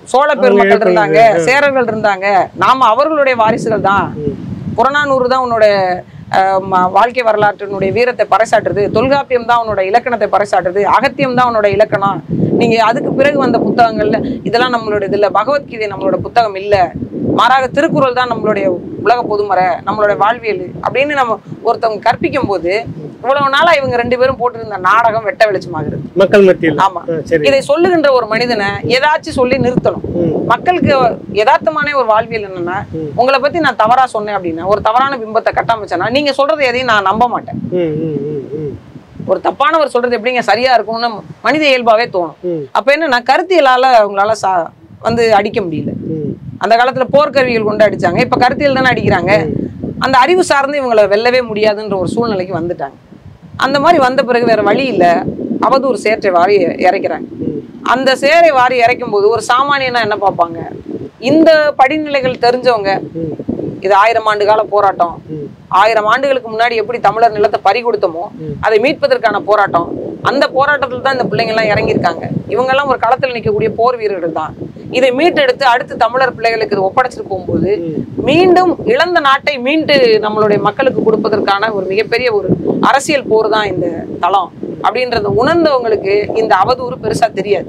சோழ பெருமக்கள் அவங்க இருந்தாங்க சேரர்கள் இருந்தாங்க நாம அவர்களுடைய வாரிசுகள் தான் ம். புறநானூறு தான் உன்னோட அஹ், ம- வாழ்க்கை வரலாற்றினுடைய வீரத்தை பறைசாற்றுது தொல்காப்பியம் தான் உன்னோட இலக்கணத்தை பறைசாற்றுது அகத்தியம் தான் உன்னோட இலக்கணம் நீங்க அதுக்கு பிறகு வந்த புத்தகங்கள்ல இதெல்லாம் நம்மளோட இது இல்ல பகவத்கீதை நம்மளோட புத்தகம் இல்ல மாறாக திருக்குறள் தான் நம்மளுடைய உலக பொதுமறை நம்மளுடைய வாழ்வியல் அப்படின்னு நம்ம ஒருத்தவங்க கற்பிக்கும் போது இவ்வளவு நாளா இவங்க ரெண்டு பேரும் போட்டிருந்த நாடகம் வெட்ட வெளிச்சமாகிறது மக்கள் மத்தியில் ஆமா ஆ, சரி இதை சொல்லுகின்ற ஒரு மனிதனை ஏதாச்சும் சொல்லி நிறுத்தணும் ம். மக்களுக்கு யதார்த்தமான ஒரு வாழ்வியல் என்னன்னா ம். உங்களை பத்தி நான் தவறா சொன்னேன் அப்படின்னா ஒரு தவறான பிம்பத்தை கட்டமைச்சேன்னா நீங்க சொல்றது எதையும் நான் நம்ப மாட்டேன் ம், ம், ம், ம், ஒரு தப்பானவர் சொல்றது எப்படிங்க சரியா இருக்கும்னு மனித இயல்பாவே தோணும் ம், அப்ப என்னன்னா கருத்தியலால உங்களால சா வந்து அடிக்க முடியல ம், அந்த காலத்துல போர்க்கருவிகள் கொண்டு அடிச்சாங்க இப்ப கருத்தியல் தானே அடிக்கிறாங்க அந்த அறிவு சார்ந்து இவங்களை வெல்லவே முடியாதுன்ற ஒரு சூழ்நிலைக்கு வந்துட்டாங்க அந்த மாதிரி வந்த பிறகு வேற வழி இல்ல அவதூறு சேற்றை வாரி இறைக்கிறாங்க ம். அந்த சேரை வாரி இறைக்கும் போது ஒரு சாமானியனா என்ன பார்ப்பாங்க இந்த படிநிலைகள் தெரிஞ்சவங்க ம், இது ஆயிரம் ஆண்டு கால போராட்டம் ம். ஆயிரம் ஆண்டுகளுக்கு முன்னாடி எப்படி தமிழர் நிலத்தை பறி கொடுத்தோமோ ம். அதை மீட்பதற்கான போராட்டம் அந்த போராட்டத்தில் தான் இந்த பிள்ளைங்க எல்லாம் இறங்கியிருக்காங்க இவங்க எல்லாம் ஒரு களத்தில் நிற்கக்கூடிய போர் வீரர்கள் தான் இதை மீட்டெடுத்து அடுத்து தமிழர் பிள்ளைகளுக்கு இது ஒப்படைச்சிட்டு போகும்போது ம். மீண்டும் இழந்த நாட்டை மீண்டு நம்மளுடைய மக்களுக்கு கொடுப்பதற்கான ஒரு மிகப்பெரிய ஒரு அரசியல் போர் தான் இந்த தளம் அப்படின்றத உணர்ந்தவங்களுக்கு இந்த அவதூறு பெருசா தெரியாது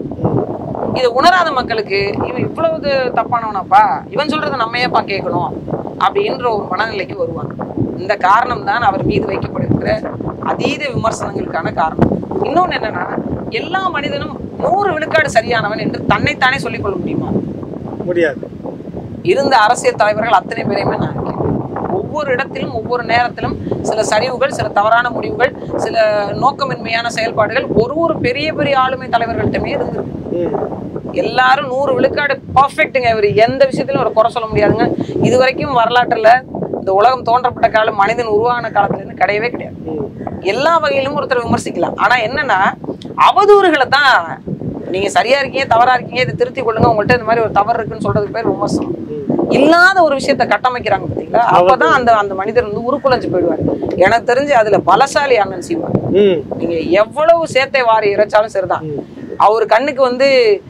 இதை உணராத மக்களுக்கு இவன் இவ்வளவு தப்பானவனாப்பா இவன் சொல்றதை நம்ம ஏப்பா கேட்கணும் அப்படின்ற ஒரு மனநிலைக்கு வருவாங்க இந்த காரணம் தான் அவர் மீது வைக்கப்படுகிற அதீத விமர்சனங்களுக்கான காரணம் இன்னொன்னு என்னன்னா எல்லா மனிதனும் நூறு விழுக்காடு சரியானவன் என்று தன்னைத்தானே சொல்லிக் கொள்ள முடியுமா முடியாது இருந்த அரசியல் தலைவர்கள் அத்தனை பேரையுமே நான் இருக்கேன் ஒவ்வொரு இடத்திலும் ஒவ்வொரு நேரத்திலும் சில சரிவுகள் சில தவறான முடிவுகள் சில நோக்கமின்மையான செயல்பாடுகள் ஒரு ஒரு பெரிய பெரிய ஆளுமை தலைவர்கள்ட்டமே இருந்திருக்கு ம், எல்லாரும் நூறு விழுக்காடு பர்ஃபெக்ட்டுங்க இவர் எந்த விஷயத்திலும் ஒரு குறை சொல்ல முடியாதுங்க இது வரைக்கும் வரலாற்றுல இந்த உலகம் தோன்றப்பட்ட காலம் மனிதன் உருவான காலத்துல இருந்து கிடையவே கிடையாது ம். எல்லா வகையிலும் ஒருத்தர் விமர்சிக்கலாம் ஆனா என்னன்னா அவதூறுகளை தான் நீங்க சரியா இருக்கீங்க தவறா இருக்கீங்க இதை திருத்தி கொள்ளுங்க உங்கள்ட்ட இந்த மாதிரி ஒரு தவறு இருக்குன்னு சொல்றதுக்கு பேர் விமர்சனம் ம். இல்லாத ஒரு விஷயத்த கட்டமைக்கிறாங்க பாத்தீங்களா அப்பதான் அந்த அந்த மனிதர் வந்து உருக்குலைஞ்சு போயிடுவாரு எனக்கு தெரிஞ்சு அதுல பலசாலி அண்ணன் சீமான் ம், நீங்க எவ்வளவு சேத்தை வாரி இறைச்சாலும் சரிதான் ம். அவர் கண்ணுக்கு வந்து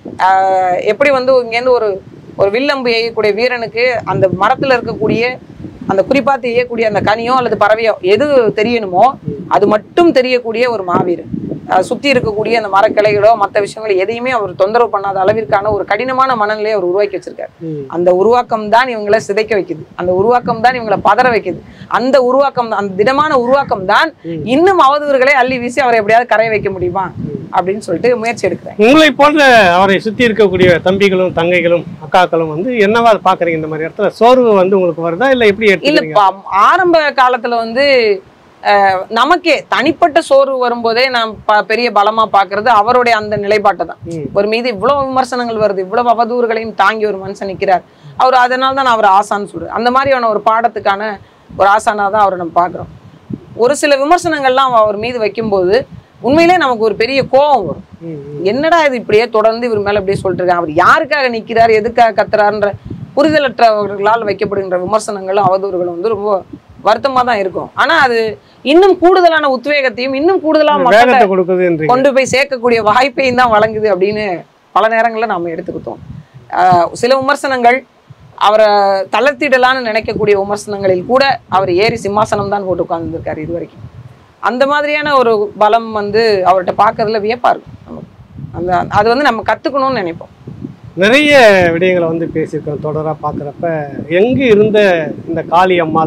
ஆஹ், எப்படி வந்து இங்கேருந்து ஒரு ஒரு வில்லம்பு எய்யக்கூடிய வீரனுக்கு அந்த மரத்துல இருக்கக்கூடிய அந்த குறிப்பாத்து எய்யக்கூடிய அந்த கனியோ அல்லது பறவையோ எது தெரியணுமோ அது மட்டும் தெரியக்கூடிய ஒரு மாவீரன் அஹ் சுத்தி இருக்கக்கூடிய அந்த மரக்கிளைகளோ மற்ற விஷயங்களோ எதையுமே அவர் தொந்தரவு பண்ணாத அளவிற்கான ஒரு கடினமான மனநிலையை அவர் உருவாக்கி வச்சிருக்காரு ம். அந்த உருவாக்கம் தான் இவங்களை சிதைக்க வைக்குது அந்த உருவாக்கம் தான் இவங்களை பதற வைக்குது அந்த உருவாக்கம் தான் அந்த திடமான உருவாக்கம் தான் ம். இன்னும் அவதூறுகளை அள்ளி வீசி அவரை எப்படியாவது கரைய வைக்க முடியுமா அப்படின்னு சொல்லிட்டு முயற்சி எடுக்கிறேன் உங்களை போன்ற அவரை சுத்தி இருக்கக்கூடிய தம்பிகளும் தங்கைகளும் அக்காக்களும் வந்து என்னவா பாக்குறீங்க இந்த மாதிரி இடத்துல சோர்வு வந்து உங்களுக்கு வருதா இல்ல எப்படி இல்ல எடுத்துக்கிறீங்க ப- ஆரம்ப காலத்துல வந்து அஹ், நமக்கே தனிப்பட்ட சோர்வு வரும்போதே நான் ப- பெரிய பலமா பாக்குறது அவருடைய அந்த நிலைப்பாட்டை தான் ம். ஒரு மீது இவ்வளவு விமர்சனங்கள் வருது இவ்வளவு அவதூறுகளையும் தாங்கி ஒரு மனுஷன் நிக்கிறார் அவர் அதனால தான் நான் அவர் ஆசான்னு சொல்றேன் அந்த மாதிரியான ஒரு பாடத்துக்கான ஒரு ஆசானா தான் அவரை நம்ம பாக்குறோம் ஒரு சில விமர்சனங்கள்லாம் அவர் மீது வைக்கும்போது உண்மையிலே நமக்கு ஒரு பெரிய கோபம் வரும் ம், ம். என்னடா இது இப்படியே தொடர்ந்து இவர் மேல இப்படியே சொல்லிட்டு இருக்காங்க அவர் யாருக்காக நிக்கிறார் எதுக்காக கத்துறாருன்ற புரிதலற்றவர்களால் வைக்கப்படுகின்ற விமர்சனங்களும் அவதூறுகளும் வந்து ரொம்ப வருத்தமா தான் இருக்கும் ஆனா அது இன்னும் கூடுதலான உத்வேகத்தையும் இன்னும் கூடுதலா மக்களை வேகத்தை கொடுக்குதுன்றீங்க கொண்டு போய் சேர்க்கக்கூடிய வாய்ப்பையும் தான் வழங்குது அப்படின்னு பல நேரங்களில் நாம எடுத்துக்கிட்டோம் ஆஹ் சில விமர்சனங்கள் அவரை தளர்த்திடலான்னு நினைக்கக்கூடிய விமர்சனங்களில் கூட அவர் ஏறி சிம்மாசனம் தான் போட்டு உட்கார்ந்துருக்காரு இது வரைக்கும் அந்த மாதிரியான ஒரு பலம் வந்து அவர்கிட்ட பார்க்கறதுல வியப்பா இருக்கும் நமக்கு அந்த அது வந்து நம்ம கத்துக்கணும்னு நினைப்போம் நிறைய விடயங்களை வந்து பேசியிருக்கோம் தொடராக பார்க்குறப்ப எங்கு இருந்த இந்த காளி அம்மாள்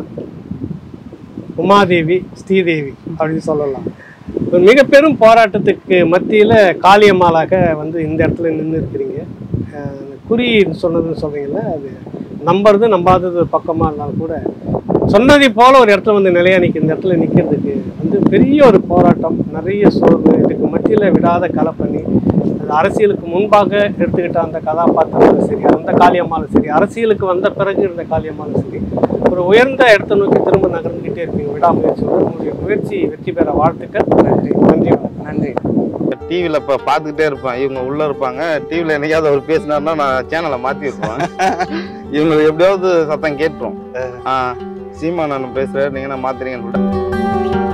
உமாதேவி ஸ்ரீதேவி அப்படின்னு சொல்லலாம் ஒரு மிக பெரும் போராட்டத்துக்கு மத்தியில் காளியம்மாளாக வந்து இந்த இடத்துல நின்று இருக்கிறீங்க அஹ் குறி சொன்னதுன்னு சொல்றீங்கல்ல அது நம்புறது நம்பாதது பக்கமாக இருந்தாலும் கூட சொன்னதை போல ஒரு இடத்துல வந்து நிலையா நிற்க இந்த இடத்துல நிற்கிறதுக்கு வந்து பெரிய ஒரு போராட்டம் நிறைய சோர்வு இதுக்கு மத்தியில் விடாத களை பண்ணி அது அரசியலுக்கு முன்பாக எடுத்துக்கிட்ட அந்த கதாபாத்திரங்களும் சரி அந்த காளியம்மாலும் சரி அரசியலுக்கு வந்த பிறகு இருந்த காளியம்மாலும் சரி ஒரு உயர்ந்த இடத்தை நோக்கி திரும்ப நகர்ந்துகிட்டே இருப்பீங்க விடாமுயற்சியோட உங்களுடைய முயற்சி வெற்றி பெற வாழ்த்துக்கள் நன்றி நன்றி வணக்கம். நன்றி டிவியில் இப்போ பார்த்துக்கிட்டே இருப்பேன் இவங்க உள்ளே இருப்பாங்க டிவியில் என்னைக்காவது அவர் பேசினாருன்னா நான் சேனலை மாற்றி இருப்பேன் இவங்களுக்கு எப்படியாவது சத்தம் கேட்டுரும் ஆ சீமா நான் பேசுகிறேன் நீங்கள் என்ன மாத்துறீங்கன்னு சொல்லிட்டு